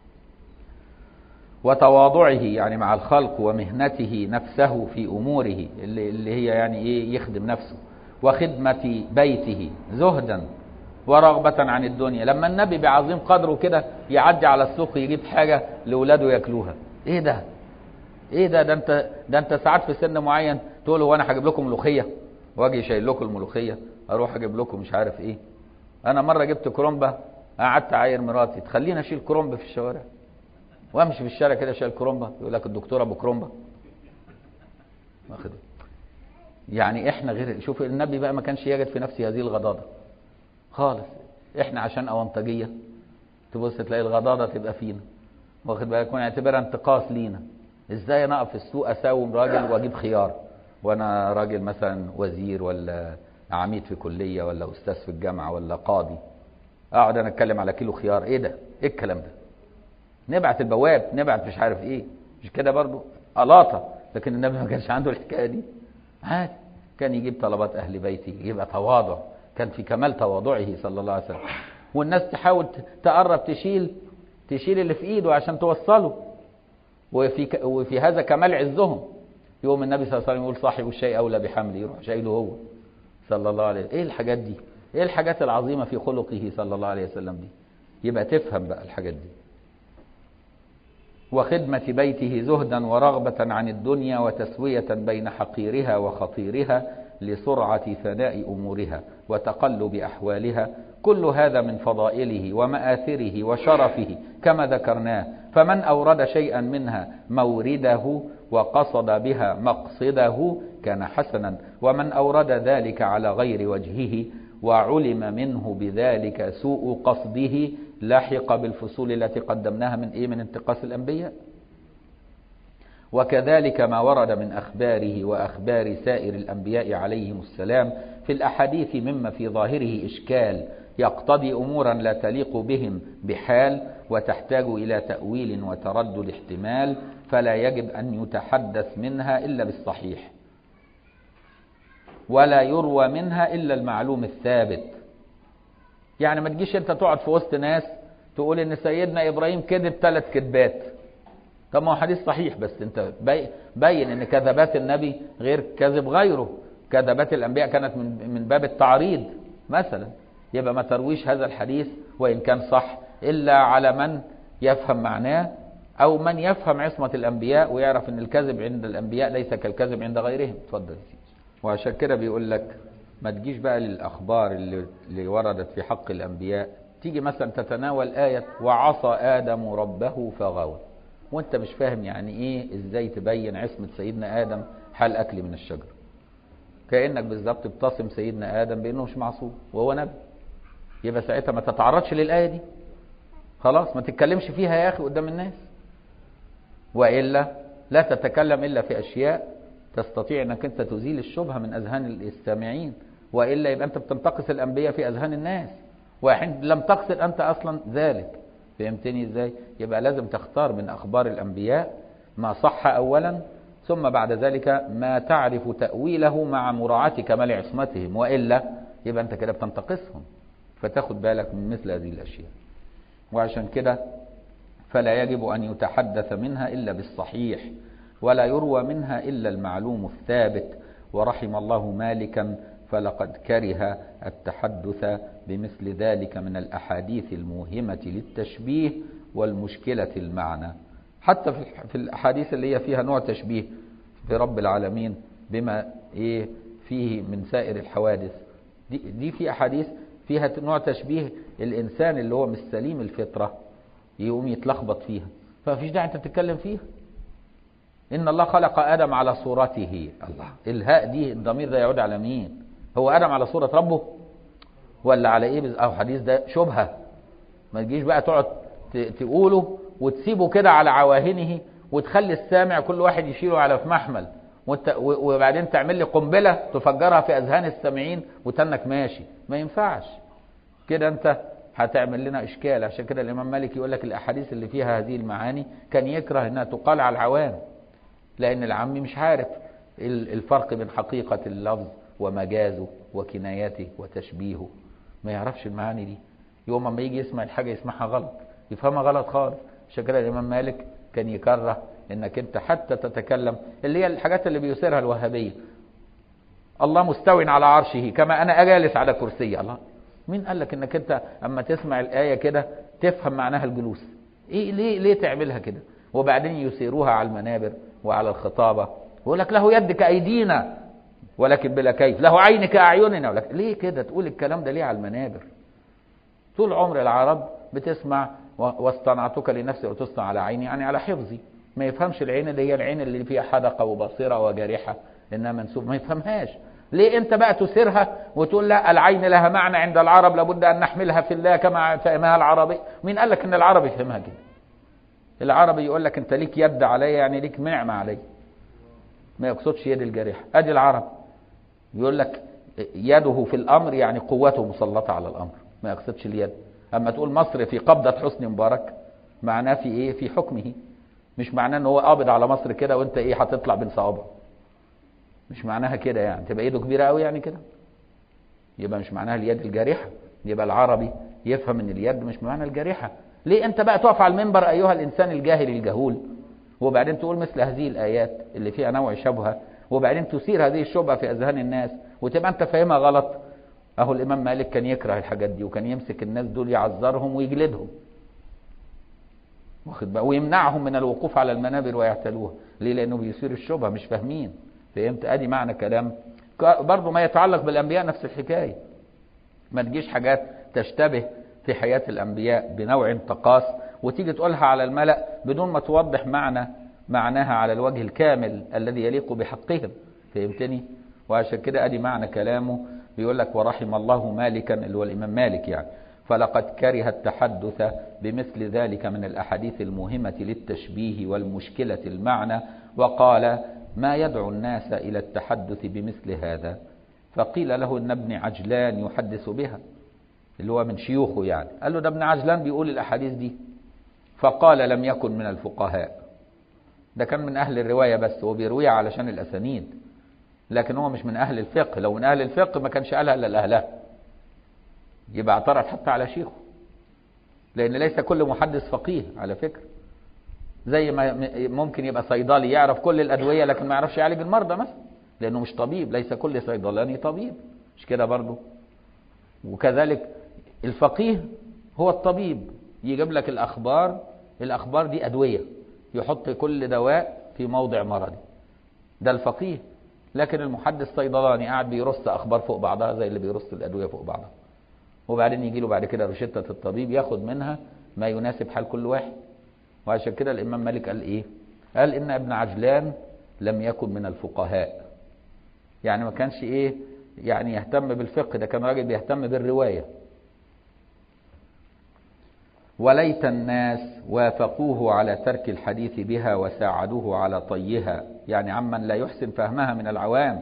وتواضعه يعني مع الخلق ومهنته نفسه في أموره اللي, اللي هي يعني إيه يخدم نفسه وخدمة بيته زهدا ورغبة عن الدنيا لما النبي بعظيم قدره كده يعدي على السوق يجيب حاجة لأولاده ياكلوها إيه ده إيه ده ده أنت ده أنت ساعات في سن معين تقول هو أنا هجيب لكم ملوخية وأجي شايل لكم الملوخية أروح أجيب لكم مش عارف إيه انا مره جبت كرومبه قعدت اعاير مراتي تخليني اشيل كرومب في الشوارع وامشي في الشارع كده شايل كرومبه يقول لك الدكتور ابو كرومبه واخد يعني احنا غير شوف النبي بقى ما كانش يجد في نفسه هذه الغضاضه خالص احنا عشان اونطجيه تبص تلاقي الغضاضه تبقى فينا واخد بالك ونعتبرها انتقاص لينا ازاي انا اقف في السوق اساوم راجل واجيب خيار وانا راجل مثلا وزير ولا عميد في كليه ولا استاذ في الجامعه ولا قاضي اقعد انا اتكلم على كيلو خيار ايه ده ايه الكلام ده نبعت البواب نبعت مش عارف ايه مش كده برضو قلاطه لكن النبي ما كانش عنده الحكايه دي عادي كان يجيب طلبات اهل بيته يبقى تواضع كان في كمال تواضعه صلى الله عليه وسلم والناس تحاول تقرب تشيل تشيل اللي في ايده عشان توصله وفي ك... وفي هذا كمال عزهم يوم النبي صلى الله عليه وسلم يقول صاحب الشيء اولى بحمله يروح شايله هو صلى الله عليه وسلم ايه الحاجات دي ايه الحاجات العظيمه في خلقه صلى الله عليه وسلم دي يبقى تفهم بقى الحاجات دي وخدمة بيته زهدا ورغبة عن الدنيا وتسوية بين حقيرها وخطيرها لسرعة فناء أمورها وتقلب أحوالها كل هذا من فضائله ومآثره وشرفه كما ذكرناه فمن أورد شيئا منها مورده وقصد بها مقصده كان حسنا ومن أورد ذلك على غير وجهه وعلم منه بذلك سوء قصده لحق بالفصول التي قدمناها من ايه من انتقاص الانبياء وكذلك ما ورد من اخباره واخبار سائر الانبياء عليهم السلام في الاحاديث مما في ظاهره اشكال يقتضي امورا لا تليق بهم بحال وتحتاج الى تاويل وتردد احتمال فلا يجب ان يتحدث منها الا بالصحيح ولا يروى منها الا المعلوم الثابت يعني ما تجيش انت تقعد في وسط ناس تقول ان سيدنا ابراهيم كذب ثلاث كذبات طب ما هو حديث صحيح بس انت باين ان كذبات النبي غير كذب غيره كذبات الانبياء كانت من من باب التعريض مثلا يبقى ما ترويش هذا الحديث وان كان صح الا على من يفهم معناه او من يفهم عصمه الانبياء ويعرف ان الكذب عند الانبياء ليس كالكذب عند غيرهم اتفضل وعشان كده بيقول لك ما تجيش بقى للأخبار اللي, اللي وردت في حق الأنبياء تيجي مثلا تتناول آية وعصى آدم ربه فغوى وانت مش فاهم يعني ايه ازاي تبين عصمة سيدنا آدم حال أكل من الشجرة كأنك بالظبط بتصم سيدنا آدم بأنه مش معصوم وهو نبي يبقى ساعتها ما تتعرضش للآية دي خلاص ما تتكلمش فيها يا أخي قدام الناس وإلا لا تتكلم إلا في أشياء تستطيع انك انت تزيل الشبهه من اذهان السامعين والا يبقى انت بتنتقص الانبياء في اذهان الناس وحين لم تقصد انت اصلا ذلك فهمتني ازاي يبقى لازم تختار من اخبار الانبياء ما صح اولا ثم بعد ذلك ما تعرف تاويله مع مراعاه كمال عصمتهم والا يبقى انت كده بتنتقصهم فتاخد بالك من مثل هذه الاشياء وعشان كده فلا يجب ان يتحدث منها الا بالصحيح ولا يروى منها إلا المعلوم الثابت ورحم الله مالكا فلقد كره التحدث بمثل ذلك من الأحاديث الموهمة للتشبيه والمشكلة المعنى حتى في الأحاديث اللي هي فيها نوع تشبيه برب العالمين بما إيه فيه من سائر الحوادث دي, دي في أحاديث فيها نوع تشبيه الإنسان اللي هو مش سليم الفطرة يقوم يتلخبط فيها فمفيش داعي أنت تتكلم فيها إن الله خلق آدم على صورته الله الهاء دي الضمير ده يعود على مين هو آدم على صورة ربه ولا على إيه أو حديث ده شبهة ما تجيش بقى تقعد تقوله وتسيبه كده على عواهنه وتخلي السامع كل واحد يشيله على في محمل وانت وبعدين تعمل لي قنبلة تفجرها في أذهان السامعين وتنك ماشي ما ينفعش كده انت هتعمل لنا إشكال عشان كده الإمام مالك يقول لك الأحاديث اللي فيها هذه المعاني كان يكره إنها تقال على العوام لأن العام مش عارف الفرق بين حقيقة اللفظ ومجازه وكنايته وتشبيهه ما يعرفش المعاني دي يوم ما يجي يسمع الحاجة يسمعها غلط يفهمها غلط خالص عشان كده الإمام مالك كان يكره انك انت حتى تتكلم اللي هي الحاجات اللي بيثيرها الوهابية الله مستو على عرشه كما انا اجالس على كرسي الله مين قال لك انك انت اما تسمع الآية كده تفهم معناها الجلوس ايه ليه ليه تعملها كده وبعدين يثيروها على المنابر وعلى الخطابة ويقول لك له يد كأيدينا ولكن بلا كيف له عين كأعيننا ولكن ليه كده تقول الكلام ده ليه على المنابر طول عمر العرب بتسمع واصطنعتك لنفسي وتصنع على عيني يعني على حفظي ما يفهمش العين اللي هي العين اللي فيها حدقة وبصيرة وجارحة إنها منسوب ما يفهمهاش ليه انت بقى تثيرها وتقول لا العين لها معنى عند العرب لابد ان نحملها في الله كما فهمها العربي مين قال لك ان العربي يفهمها كده العربي يقول لك انت ليك يد عليا يعني ليك نعمه عليا ما يقصدش يد الجارحه ادي العرب يقول لك يده في الامر يعني قوته مسلطه على الامر ما يقصدش اليد اما تقول مصر في قبضه حسني مبارك معناه في ايه في حكمه مش معناه ان هو قابض على مصر كده وانت ايه هتطلع بين صوابعه مش معناها كده يعني تبقى ايده كبيره قوي يعني كده يبقى مش معناها اليد الجارحه يبقى العربي يفهم ان اليد مش معنى الجارحه ليه انت بقى تقف على المنبر ايها الانسان الجاهل الجهول وبعدين تقول مثل هذه الايات اللي فيها نوع شبهه وبعدين تثير هذه الشبهه في اذهان الناس وتبقى انت فاهمها غلط اهو الامام مالك كان يكره الحاجات دي وكان يمسك الناس دول يعذرهم ويجلدهم واخد بقى ويمنعهم من الوقوف على المنابر ويعتلوها ليه لانه بيثير الشبهه مش فاهمين فهمت ادي معنى كلام برضه ما يتعلق بالانبياء نفس الحكايه ما تجيش حاجات تشتبه في حياه الانبياء بنوع تقاص وتيجي تقولها على الملا بدون ما توضح معنى معناها على الوجه الكامل الذي يليق بحقهم فهمتني وعشان كده ادي معنى كلامه بيقول لك ورحم الله مالكا اللي هو الامام مالك يعني فلقد كره التحدث بمثل ذلك من الاحاديث المهمه للتشبيه والمشكله المعنى وقال ما يدعو الناس إلى التحدث بمثل هذا فقيل له ان ابن عجلان يحدث بها اللي هو من شيوخه يعني قال له ده ابن عجلان بيقول الأحاديث دي فقال لم يكن من الفقهاء ده كان من أهل الرواية بس هو بيرويها علشان الأسانيد لكن هو مش من أهل الفقه لو من أهل الفقه ما كانش قالها إلا لأهلها يبقى اعترض حتى على شيخه لأن ليس كل محدث فقيه على فكرة زي ما ممكن يبقى صيدلي يعرف كل الأدوية لكن ما يعرفش يعالج المرضى مثلا لأنه مش طبيب ليس كل صيدلاني طبيب مش كده برضه وكذلك الفقيه هو الطبيب يجيب لك الأخبار الأخبار دي أدوية يحط كل دواء في موضع مرضي ده الفقيه لكن المحدث صيدلاني قاعد بيرص أخبار فوق بعضها زي اللي بيرص الأدوية فوق بعضها وبعدين يجي له بعد كده روشتة الطبيب ياخد منها ما يناسب حال كل واحد وعشان كده الإمام مالك قال إيه قال إن ابن عجلان لم يكن من الفقهاء يعني ما كانش إيه يعني يهتم بالفقه ده كان راجل بيهتم بالرواية وليت الناس وافقوه على ترك الحديث بها وساعدوه على طيها يعني عمن لا يحسن فهمها من العوام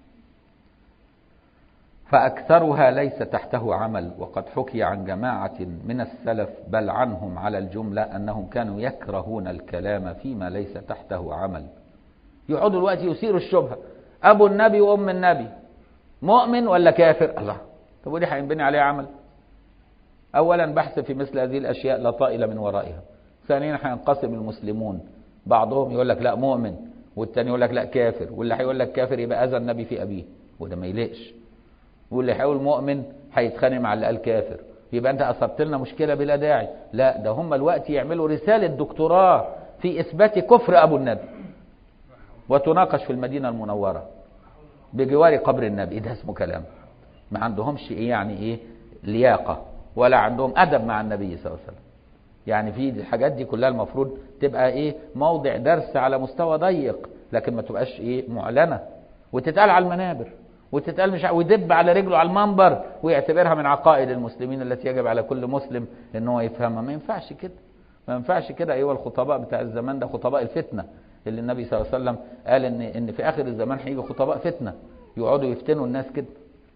فأكثرها ليس تحته عمل وقد حكي عن جماعة من السلف بل عنهم على الجملة أنهم كانوا يكرهون الكلام فيما ليس تحته عمل يقعدوا الوقت يثيروا الشبهة أبو النبي وأم النبي مؤمن ولا كافر الله طب ودي هينبني عليها عمل أولا بحث في مثل هذه الأشياء لا طائل من ورائها ثانيا هينقسم المسلمون بعضهم يقول لك لا مؤمن والتاني يقول لك لا كافر واللي هيقول لك كافر يبقى أذى النبي في أبيه وده ما يليقش واللي هيقول مؤمن هيتخانق مع اللي قال كافر يبقى انت اثرت لنا مشكله بلا داعي لا ده هم الوقت يعملوا رساله دكتوراه في اثبات كفر ابو النبي وتناقش في المدينه المنوره بجوار قبر النبي ده اسمه كلام ما عندهمش ايه يعني ايه لياقه ولا عندهم ادب مع النبي صلى الله عليه وسلم يعني في الحاجات دي كلها المفروض تبقى ايه موضع درس على مستوى ضيق لكن ما تبقاش ايه معلنه وتتقال على المنابر وتتقال مش ويدب على رجله على المنبر ويعتبرها من عقائد المسلمين التي يجب على كل مسلم ان هو يفهمها ما ينفعش كده ما ينفعش كده ايها الخطباء بتاع الزمان ده خطباء الفتنه اللي النبي صلى الله عليه وسلم قال ان ان في اخر الزمان هيجي خطباء فتنه يقعدوا يفتنوا الناس كده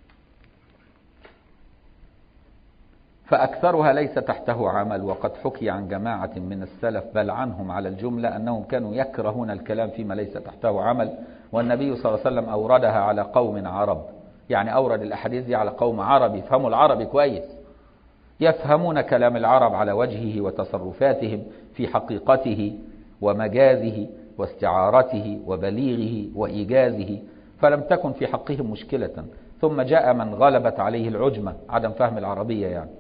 فأكثرها ليس تحته عمل وقد حكي عن جماعة من السلف بل عنهم على الجملة أنهم كانوا يكرهون الكلام فيما ليس تحته عمل والنبي صلى الله عليه وسلم أوردها على قوم عرب يعني أورد الأحاديث دي على قوم عرب يفهموا العربي كويس يفهمون كلام العرب على وجهه وتصرفاتهم في حقيقته ومجازه واستعارته وبليغه وإيجازه فلم تكن في حقهم مشكلة ثم جاء من غلبت عليه العجمة عدم فهم العربية يعني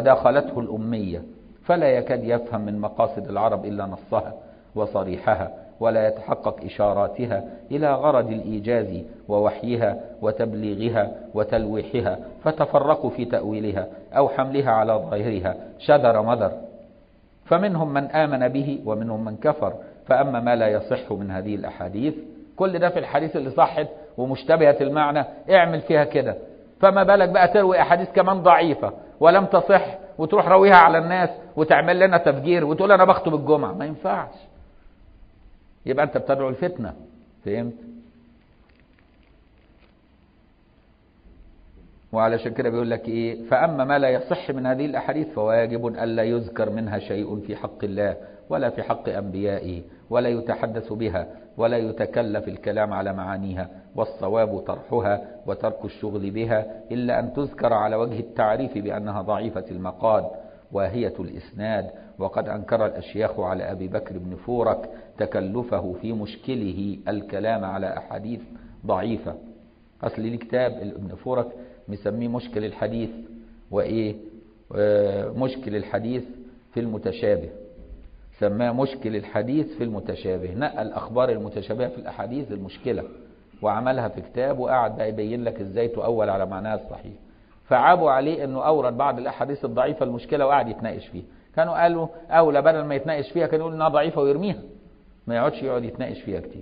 وداخلته الأمية فلا يكاد يفهم من مقاصد العرب إلا نصها وصريحها ولا يتحقق إشاراتها إلى غرض الإيجاز ووحيها وتبليغها وتلويحها فتفرقوا في تأويلها أو حملها على ظاهرها شذر مذر فمنهم من آمن به ومنهم من كفر فأما ما لا يصح من هذه الأحاديث كل ده في الحديث اللي صحت ومشتبهة المعنى اعمل فيها كده فما بالك بقى تروي أحاديث كمان ضعيفة ولم تصح وتروح رويها على الناس وتعمل لنا تفجير وتقول أنا بخطب الجمعة ما ينفعش يبقى أنت بتدعو الفتنة فهمت وعلشان كده بيقول لك ايه فاما ما لا يصح من هذه الاحاديث فواجب الا يذكر منها شيء في حق الله ولا في حق انبيائه ولا يتحدث بها ولا يتكلف الكلام على معانيها والصواب طرحها وترك الشغل بها الا ان تذكر على وجه التعريف بانها ضعيفه المقاد واهيه الاسناد وقد انكر الاشياخ على ابي بكر بن فورك تكلفه في مشكله الكلام على احاديث ضعيفه اصل ليه كتاب ابن فورك مسميه مشكل الحديث وإيه مشكل الحديث في المتشابه سماه مشكل الحديث في المتشابه نقل أخبار المتشابهة في الأحاديث المشكلة وعملها في كتاب وقعد بقى يبين لك ازاي تؤول على معناها الصحيح فعابوا عليه انه اورد بعض الاحاديث الضعيفه المشكله وقعد يتناقش فيها كانوا قالوا اولى بدل ما يتناقش فيها كان يقول انها ضعيفه ويرميها ما يقعدش يقعد يتناقش فيها كتير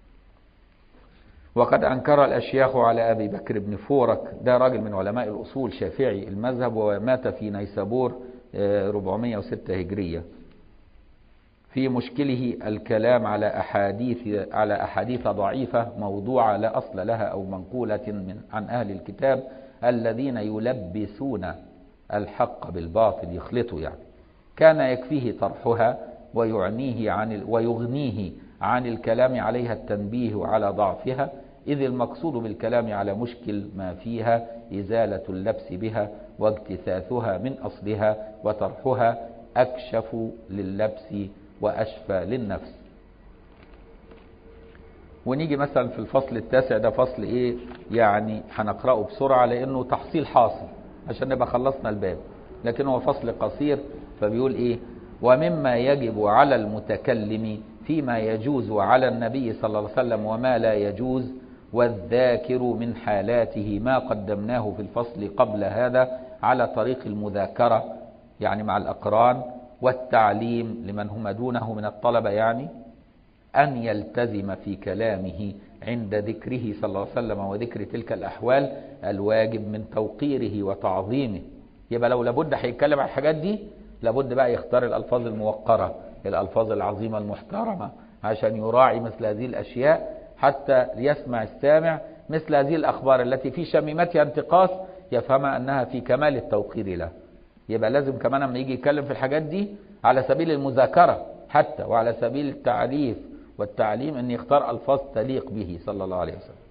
وقد أنكر الأشياخ على أبي بكر بن فورك ده راجل من علماء الأصول شافعي المذهب ومات في نيسابور 406 هجرية في مشكله الكلام على أحاديث على أحاديث ضعيفة موضوعة لا أصل لها أو منقولة من عن أهل الكتاب الذين يلبسون الحق بالباطل يخلطوا يعني كان يكفيه طرحها ويعنيه عن ويغنيه عن الكلام عليها التنبيه على ضعفها إذ المقصود بالكلام على مشكل ما فيها إزالة اللبس بها واجتثاثها من أصلها وطرحها أكشف لللبس وأشفى للنفس ونيجي مثلا في الفصل التاسع ده فصل ايه يعني هنقرأه بسرعة لانه تحصيل حاصل عشان نبقى خلصنا الباب لكن هو فصل قصير فبيقول ايه ومما يجب على المتكلم فيما يجوز على النبي صلى الله عليه وسلم وما لا يجوز والذاكر من حالاته ما قدمناه في الفصل قبل هذا على طريق المذاكرة يعني مع الأقران والتعليم لمن هم دونه من الطلبة يعني أن يلتزم في كلامه عند ذكره صلى الله عليه وسلم وذكر تلك الأحوال الواجب من توقيره وتعظيمه يبقى لو لابد هيتكلم عن الحاجات دي لابد بقى يختار الألفاظ الموقرة الألفاظ العظيمة المحترمة عشان يراعي مثل هذه الأشياء حتى يسمع السامع مثل هذه الأخبار التي في شميمتها انتقاص يفهم أنها في كمال التوقير له يبقى لازم كمان لما يجي يتكلم في الحاجات دي على سبيل المذاكرة حتى وعلى سبيل التعريف والتعليم أن يختار ألفاظ تليق به صلى الله عليه وسلم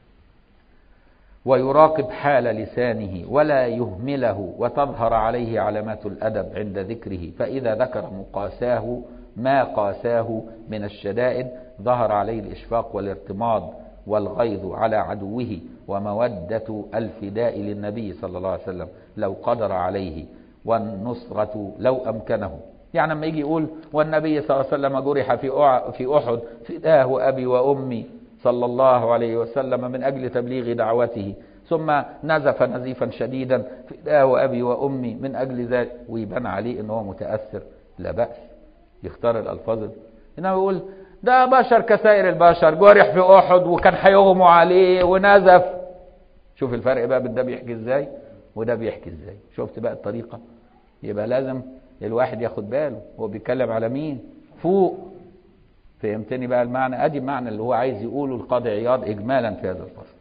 ويراقب حال لسانه ولا يهمله وتظهر عليه علامات الأدب عند ذكره فإذا ذكر مقاساه ما قاساه من الشدائد ظهر عليه الإشفاق والارتماض والغيظ على عدوه ومودة الفداء للنبي صلى الله عليه وسلم لو قدر عليه والنصرة لو أمكنه يعني لما يجي يقول والنبي صلى الله عليه وسلم جرح في في أحد فداه أبي وأمي صلى الله عليه وسلم من أجل تبليغ دعوته ثم نزف نزيفا شديدا فداه أبي وأمي من أجل ذلك ويبان عليه أنه هو متأثر لا بأس يختار الألفاظ إنه يقول ده بشر كسائر البشر جرح في أحد وكان هيغموا عليه ونزف شوف الفرق بقى بين ده بيحكي ازاي وده بيحكي ازاي شفت بقى الطريقة يبقى لازم الواحد ياخد باله هو بيتكلم على مين فوق فهمتني بقى المعنى ادي المعنى اللي هو عايز يقوله القاضي عياض اجمالا في هذا الفصل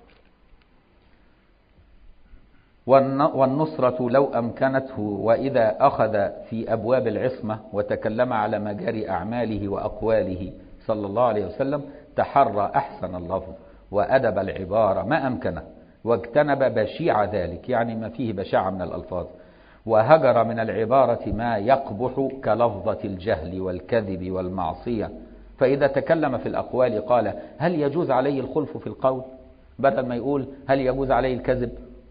والنصرة لو أمكنته وإذا أخذ في أبواب العصمة وتكلم على مجاري أعماله وأقواله صلى الله عليه وسلم تحرى أحسن اللفظ وأدب العبارة ما أمكنه واجتنب بشيع ذلك يعني ما فيه بشاعة من الألفاظ وهجر من العبارة ما يقبح كلفظة الجهل والكذب والمعصية فإذا تكلم في الأقوال قال هل يجوز عليه الخلف في القول بدل ما يقول هل يجوز عليه الكذب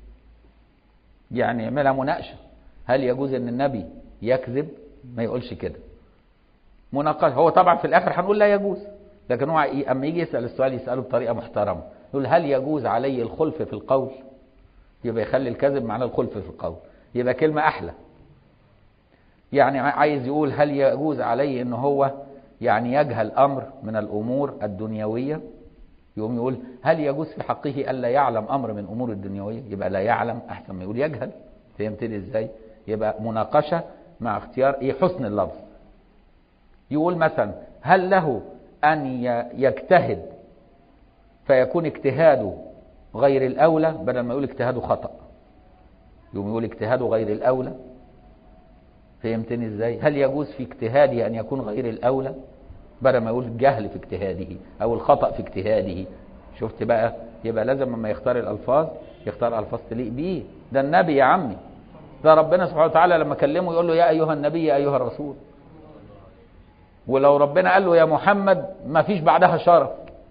يعني يعملها مناقشة هل يجوز أن النبي يكذب ما يقولش كده مناقشه هو طبعا في الاخر هنقول لا يجوز لكن هو اما يجي يسال السؤال يساله بطريقه محترمه يقول هل يجوز علي الخلف في القول يبقى يخلي الكذب معناه الخلف في القول يبقى كلمه احلى يعني عايز يقول هل يجوز علي ان هو يعني يجهل امر من الامور الدنيويه يقوم يقول هل يجوز في حقه الا يعلم امر من امور الدنيويه يبقى لا يعلم احسن ما يقول يجهل فهمتني ازاي يبقى مناقشه مع اختيار ايه حسن اللفظ يقول مثلا هل له ان يجتهد فيكون اجتهاده غير الاولى بدل ما يقول اجتهاده خطا يقوم يقول اجتهاده غير الاولى فهمتني ازاي هل يجوز في اجتهاده ان يكون غير الاولى بدل ما يقول الجهل في اجتهاده او الخطا في اجتهاده شفت بقى يبقى لازم لما يختار الالفاظ يختار الفاظ تليق بيه ده النبي يا عمي ده ربنا سبحانه وتعالى لما كلمه يقول له يا ايها النبي يا ايها الرسول ولو ربنا قال له يا محمد ما فيش بعدها شرف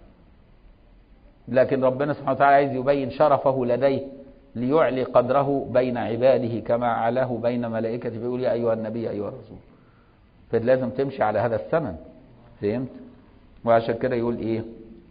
لكن ربنا سبحانه وتعالى عايز يبين شرفه لديه ليعلي قدره بين عباده كما علاه بين ملائكته فيقول يا ايها النبي يا ايها الرسول فلازم تمشي على هذا الثمن فهمت وعشان كده يقول ايه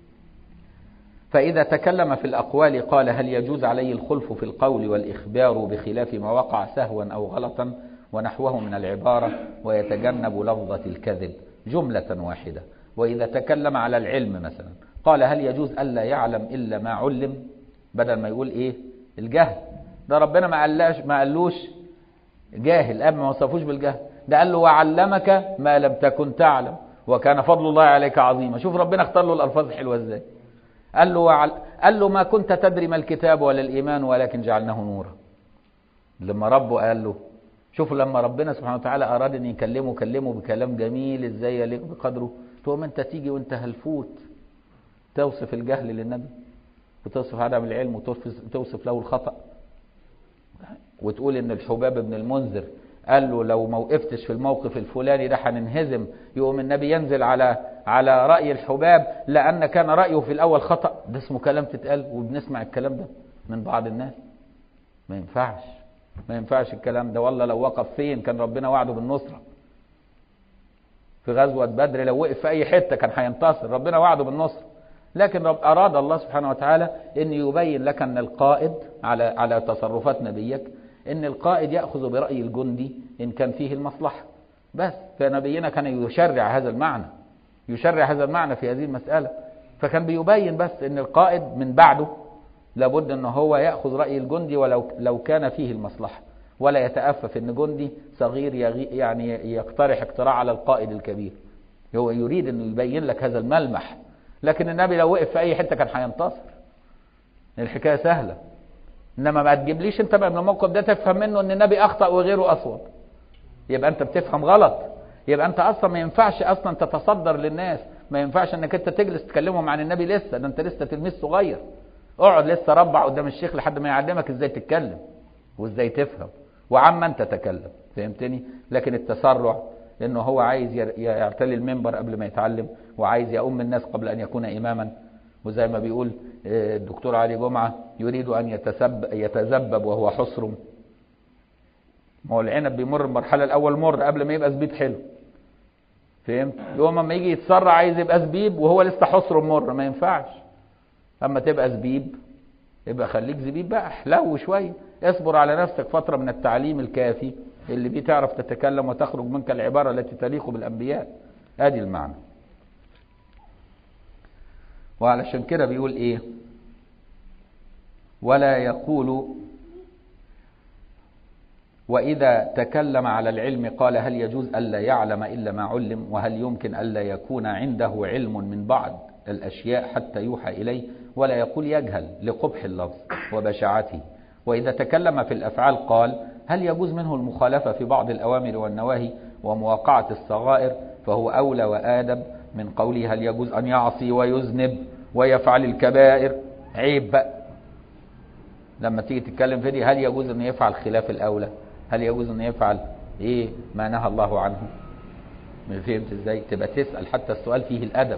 فإذا تكلم في الأقوال قال هل يجوز عليه الخلف في القول والإخبار بخلاف ما وقع سهوا أو غلطا ونحوه من العبارة ويتجنب لفظة الكذب جملة واحدة وإذا تكلم على العلم مثلا قال هل يجوز ألا يعلم إلا ما علم بدل ما يقول إيه الجهل ده ربنا ما قالش ما قالوش جاهل قبل ما وصفوش بالجهل ده قال له وعلمك ما لم تكن تعلم وكان فضل الله عليك عظيما شوف ربنا اختار له الألفاظ حلوة ازاي قال له وعل... قال له ما كنت تدري ما الكتاب ولا الإيمان ولكن جعلناه نورا لما ربه قال له شوف لما ربنا سبحانه وتعالى أراد أن يكلمه كلمه بكلام جميل ازاي يليق بقدره تقوم أنت تيجي وأنت هلفوت توصف الجهل للنبي وتوصف عدم العلم وتوصف له الخطأ وتقول ان الحباب بن المنذر قال له لو ما وقفتش في الموقف الفلاني ده هننهزم يقوم النبي ينزل على على رأي الحباب لأن كان رأيه في الأول خطأ ده اسمه كلام تتقال وبنسمع الكلام ده من بعض الناس ما ينفعش ما ينفعش الكلام ده والله لو وقف فين كان ربنا وعده بالنصرة في غزوة بدر لو وقف في أي حتة كان هينتصر ربنا وعده بالنصرة لكن رب أراد الله سبحانه وتعالى أن يبين لك أن القائد على على تصرفات نبيك أن القائد يأخذ برأي الجندي إن كان فيه المصلحة بس فنبينا كان يشرع هذا المعنى يشرع هذا المعنى في هذه المسألة فكان بيبين بس أن القائد من بعده لابد أن هو يأخذ رأي الجندي ولو لو كان فيه المصلحة ولا يتأفف أن جندي صغير يعني يقترح اقتراع على القائد الكبير هو يريد أنه يبين لك هذا الملمح لكن النبي لو وقف في اي حته كان هينتصر الحكايه سهله انما ما تجيبليش انت بقى من الموقف ده تفهم منه ان النبي اخطا وغيره اصوب يبقى انت بتفهم غلط يبقى انت اصلا ما ينفعش اصلا تتصدر للناس ما ينفعش انك انت تجلس تكلمهم عن النبي لسه ده انت لسه تلميذ صغير اقعد لسه ربع قدام الشيخ لحد ما يعلمك ازاي تتكلم وازاي تفهم وعما انت تتكلم فهمتني لكن التسرع لانه هو عايز يعتلي المنبر قبل ما يتعلم وعايز يؤم الناس قبل ان يكون اماما وزي ما بيقول الدكتور علي جمعه يريد ان يتسب يتذبب وهو حصر ما هو العنب بيمر المرحله الاول مر قبل ما يبقى زبيب حلو فهمت يوم اما يجي يتسرع عايز يبقى زبيب وهو لسه حصر مر ما ينفعش اما تبقى زبيب يبقى خليك زبيب بقى احلو شويه اصبر على نفسك فتره من التعليم الكافي اللي بيه تعرف تتكلم وتخرج منك العبارة التي تليق بالأنبياء ادي المعنى وعلشان كده بيقول ايه ولا يقول وإذا تكلم على العلم قال هل يجوز ألا يعلم إلا ما علم وهل يمكن ألا يكون عنده علم من بعض الأشياء حتى يوحى إليه ولا يقول يجهل لقبح اللفظ وبشاعته وإذا تكلم في الأفعال قال هل يجوز منه المخالفة في بعض الأوامر والنواهي ومواقعة الصغائر فهو أولى وآدب من قوله هل يجوز أن يعصي ويذنب ويفعل الكبائر عيب بقى لما تيجي تتكلم في دي هل يجوز أن يفعل خلاف الأولى هل يجوز أن يفعل إيه ما نهى الله عنه فهمت إزاي تبقى تسأل حتى السؤال فيه الأدب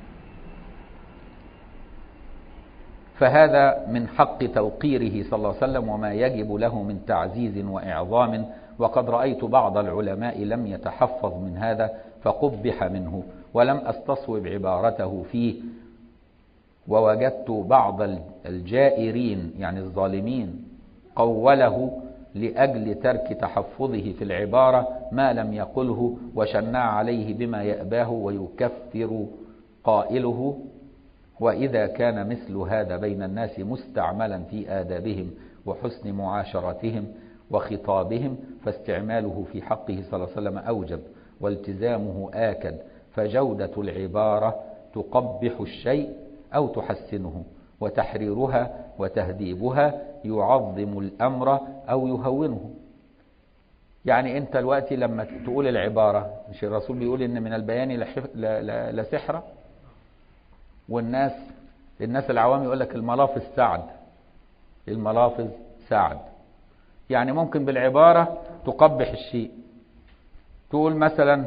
فهذا من حق توقيره صلى الله عليه وسلم وما يجب له من تعزيز وإعظام وقد رأيت بعض العلماء لم يتحفظ من هذا فقبح منه ولم أستصوب عبارته فيه ووجدت بعض الجائرين يعني الظالمين قوله لأجل ترك تحفظه في العبارة ما لم يقله وشنع عليه بما يأباه ويكفر قائله وإذا كان مثل هذا بين الناس مستعملا في آدابهم وحسن معاشرتهم وخطابهم فاستعماله في حقه صلى الله عليه وسلم أوجب والتزامه آكد فجودة العبارة تقبح الشيء أو تحسنه وتحريرها وتهذيبها يعظم الأمر أو يهونه يعني أنت الوقت لما تقول العبارة مش الرسول بيقول إن من البيان لسحرة والناس الناس العوام يقول لك الملافظ سعد الملافظ سعد يعني ممكن بالعبارة تقبح الشيء تقول مثلا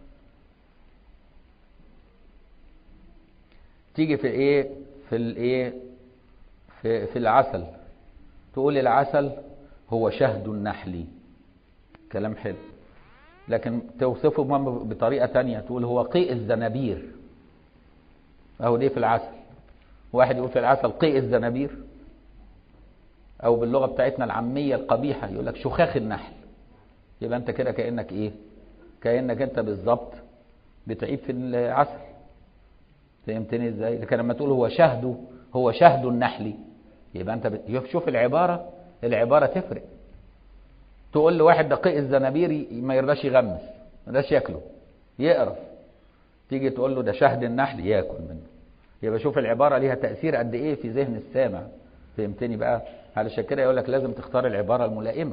تيجي في ايه في الايه في, في العسل تقول العسل هو شهد النحل كلام حلو لكن توصفه بطريقة تانية تقول هو قيء الزنابير اهو دي في العسل واحد يقول في العسل قيء الزنابير او باللغة بتاعتنا العامية القبيحة يقول لك شخاخ النحل يبقى انت كده كأنك ايه كأنك انت بالظبط بتعيب في العسل فهمتني ازاي لكن لما تقول هو شهد هو شهد النحل يبقى انت بت... شوف العبارة العبارة تفرق تقول لواحد دقيق الزنابير ما يرضاش يغمس ما يرضاش ياكله يقرف تيجي تقول له ده شهد النحل ياكل منه يبقى شوف العبارة ليها تأثير قد ايه في ذهن السامع فهمتني بقى علشان كده يقول لك لازم تختار العبارة الملائمة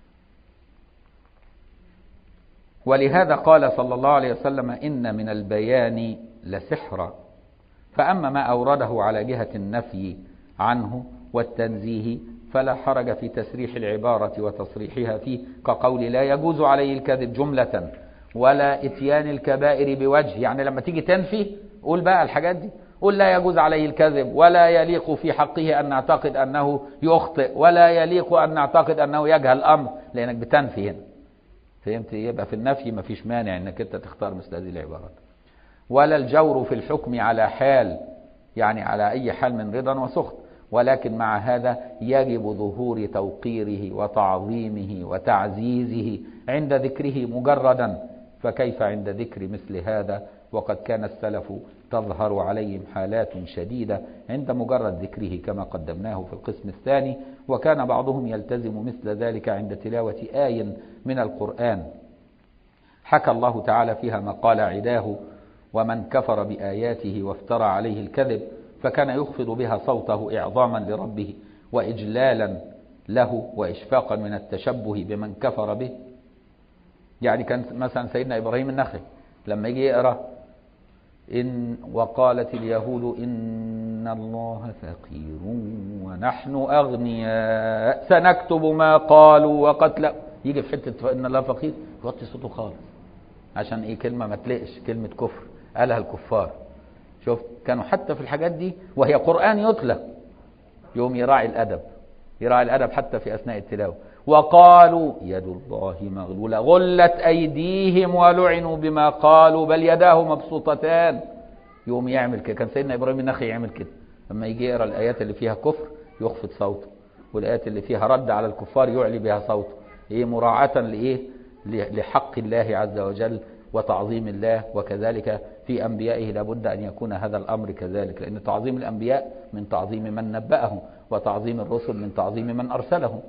ولهذا قال صلى الله عليه وسلم إن من البيان لسحرا فأما ما أورده على جهة النفي عنه والتنزيه فلا حرج في تسريح العبارة وتصريحها فيه كقول لا يجوز عليه الكذب جملة ولا اتيان الكبائر بوجه يعني لما تيجي تنفي قول بقى الحاجات دي قل لا يجوز عليه الكذب ولا يليق في حقه أن نعتقد أنه يخطئ ولا يليق أن نعتقد أنه يجهل الأمر لأنك بتنفي هنا فهمت يبقى في النفي ما فيش مانع أنك أنت تختار مثل هذه العبارات ولا الجور في الحكم على حال يعني على أي حال من رضا وسخط ولكن مع هذا يجب ظهور توقيره وتعظيمه وتعزيزه عند ذكره مجردا فكيف عند ذكر مثل هذا وقد كان السلف تظهر عليهم حالات شديدة عند مجرد ذكره كما قدمناه في القسم الثاني وكان بعضهم يلتزم مثل ذلك عند تلاوة آي من القرآن حكى الله تعالى فيها مقال عداه ومن كفر بآياته وافترى عليه الكذب فكان يخفض بها صوته إعظاما لربه وإجلالا له وإشفاقا من التشبه بمن كفر به يعني كان مثلا سيدنا إبراهيم النخعي لما يجي يقرأ إن وقالت اليهود إن الله فقير ونحن أغنياء سنكتب ما قالوا وقتل يجي في حتة إن الله فقير يوطي صوته خالص عشان إيه كلمة ما تلاقش كلمة كفر قالها الكفار شوف كانوا حتى في الحاجات دي وهي قرآن يتلى يوم يراعي الأدب يراعي الأدب حتى في أثناء التلاوة وقالوا يد الله مغلولة غلت أيديهم ولعنوا بما قالوا بل يداه مبسوطتان يوم يعمل كده كان سيدنا إبراهيم النخعي يعمل كده لما يجي يقرأ الآيات اللي فيها كفر يخفض صوته والآيات اللي فيها رد على الكفار يعلي بها صوته إيه مراعاة لإيه لحق الله عز وجل وتعظيم الله وكذلك في أنبيائه لابد أن يكون هذا الأمر كذلك لأن تعظيم الأنبياء من تعظيم من نبأهم وتعظيم الرسل من تعظيم من أرسلهم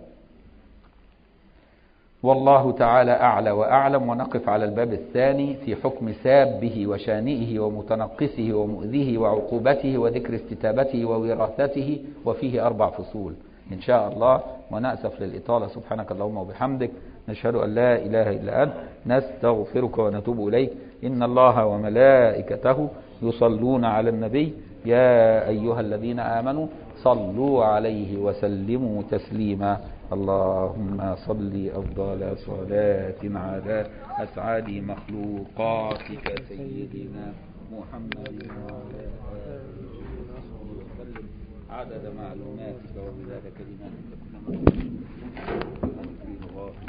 والله تعالى أعلى وأعلم ونقف على الباب الثاني في حكم سابه وشانئه ومتنقصه ومؤذيه وعقوبته وذكر استتابته ووراثته وفيه أربع فصول إن شاء الله ونأسف للإطالة سبحانك اللهم وبحمدك نشهد أن لا إله إلا أنت نستغفرك ونتوب إليك إن الله وملائكته يصلون على النبي يا أيها الذين آمنوا صلوا عليه وسلموا تسليما اللهم صل أفضل صلاة على أسعد مخلوقاتك سيدنا محمد وعلى آله وصحبه وسلم عدد معلوماتك ومداد كلماتك كلما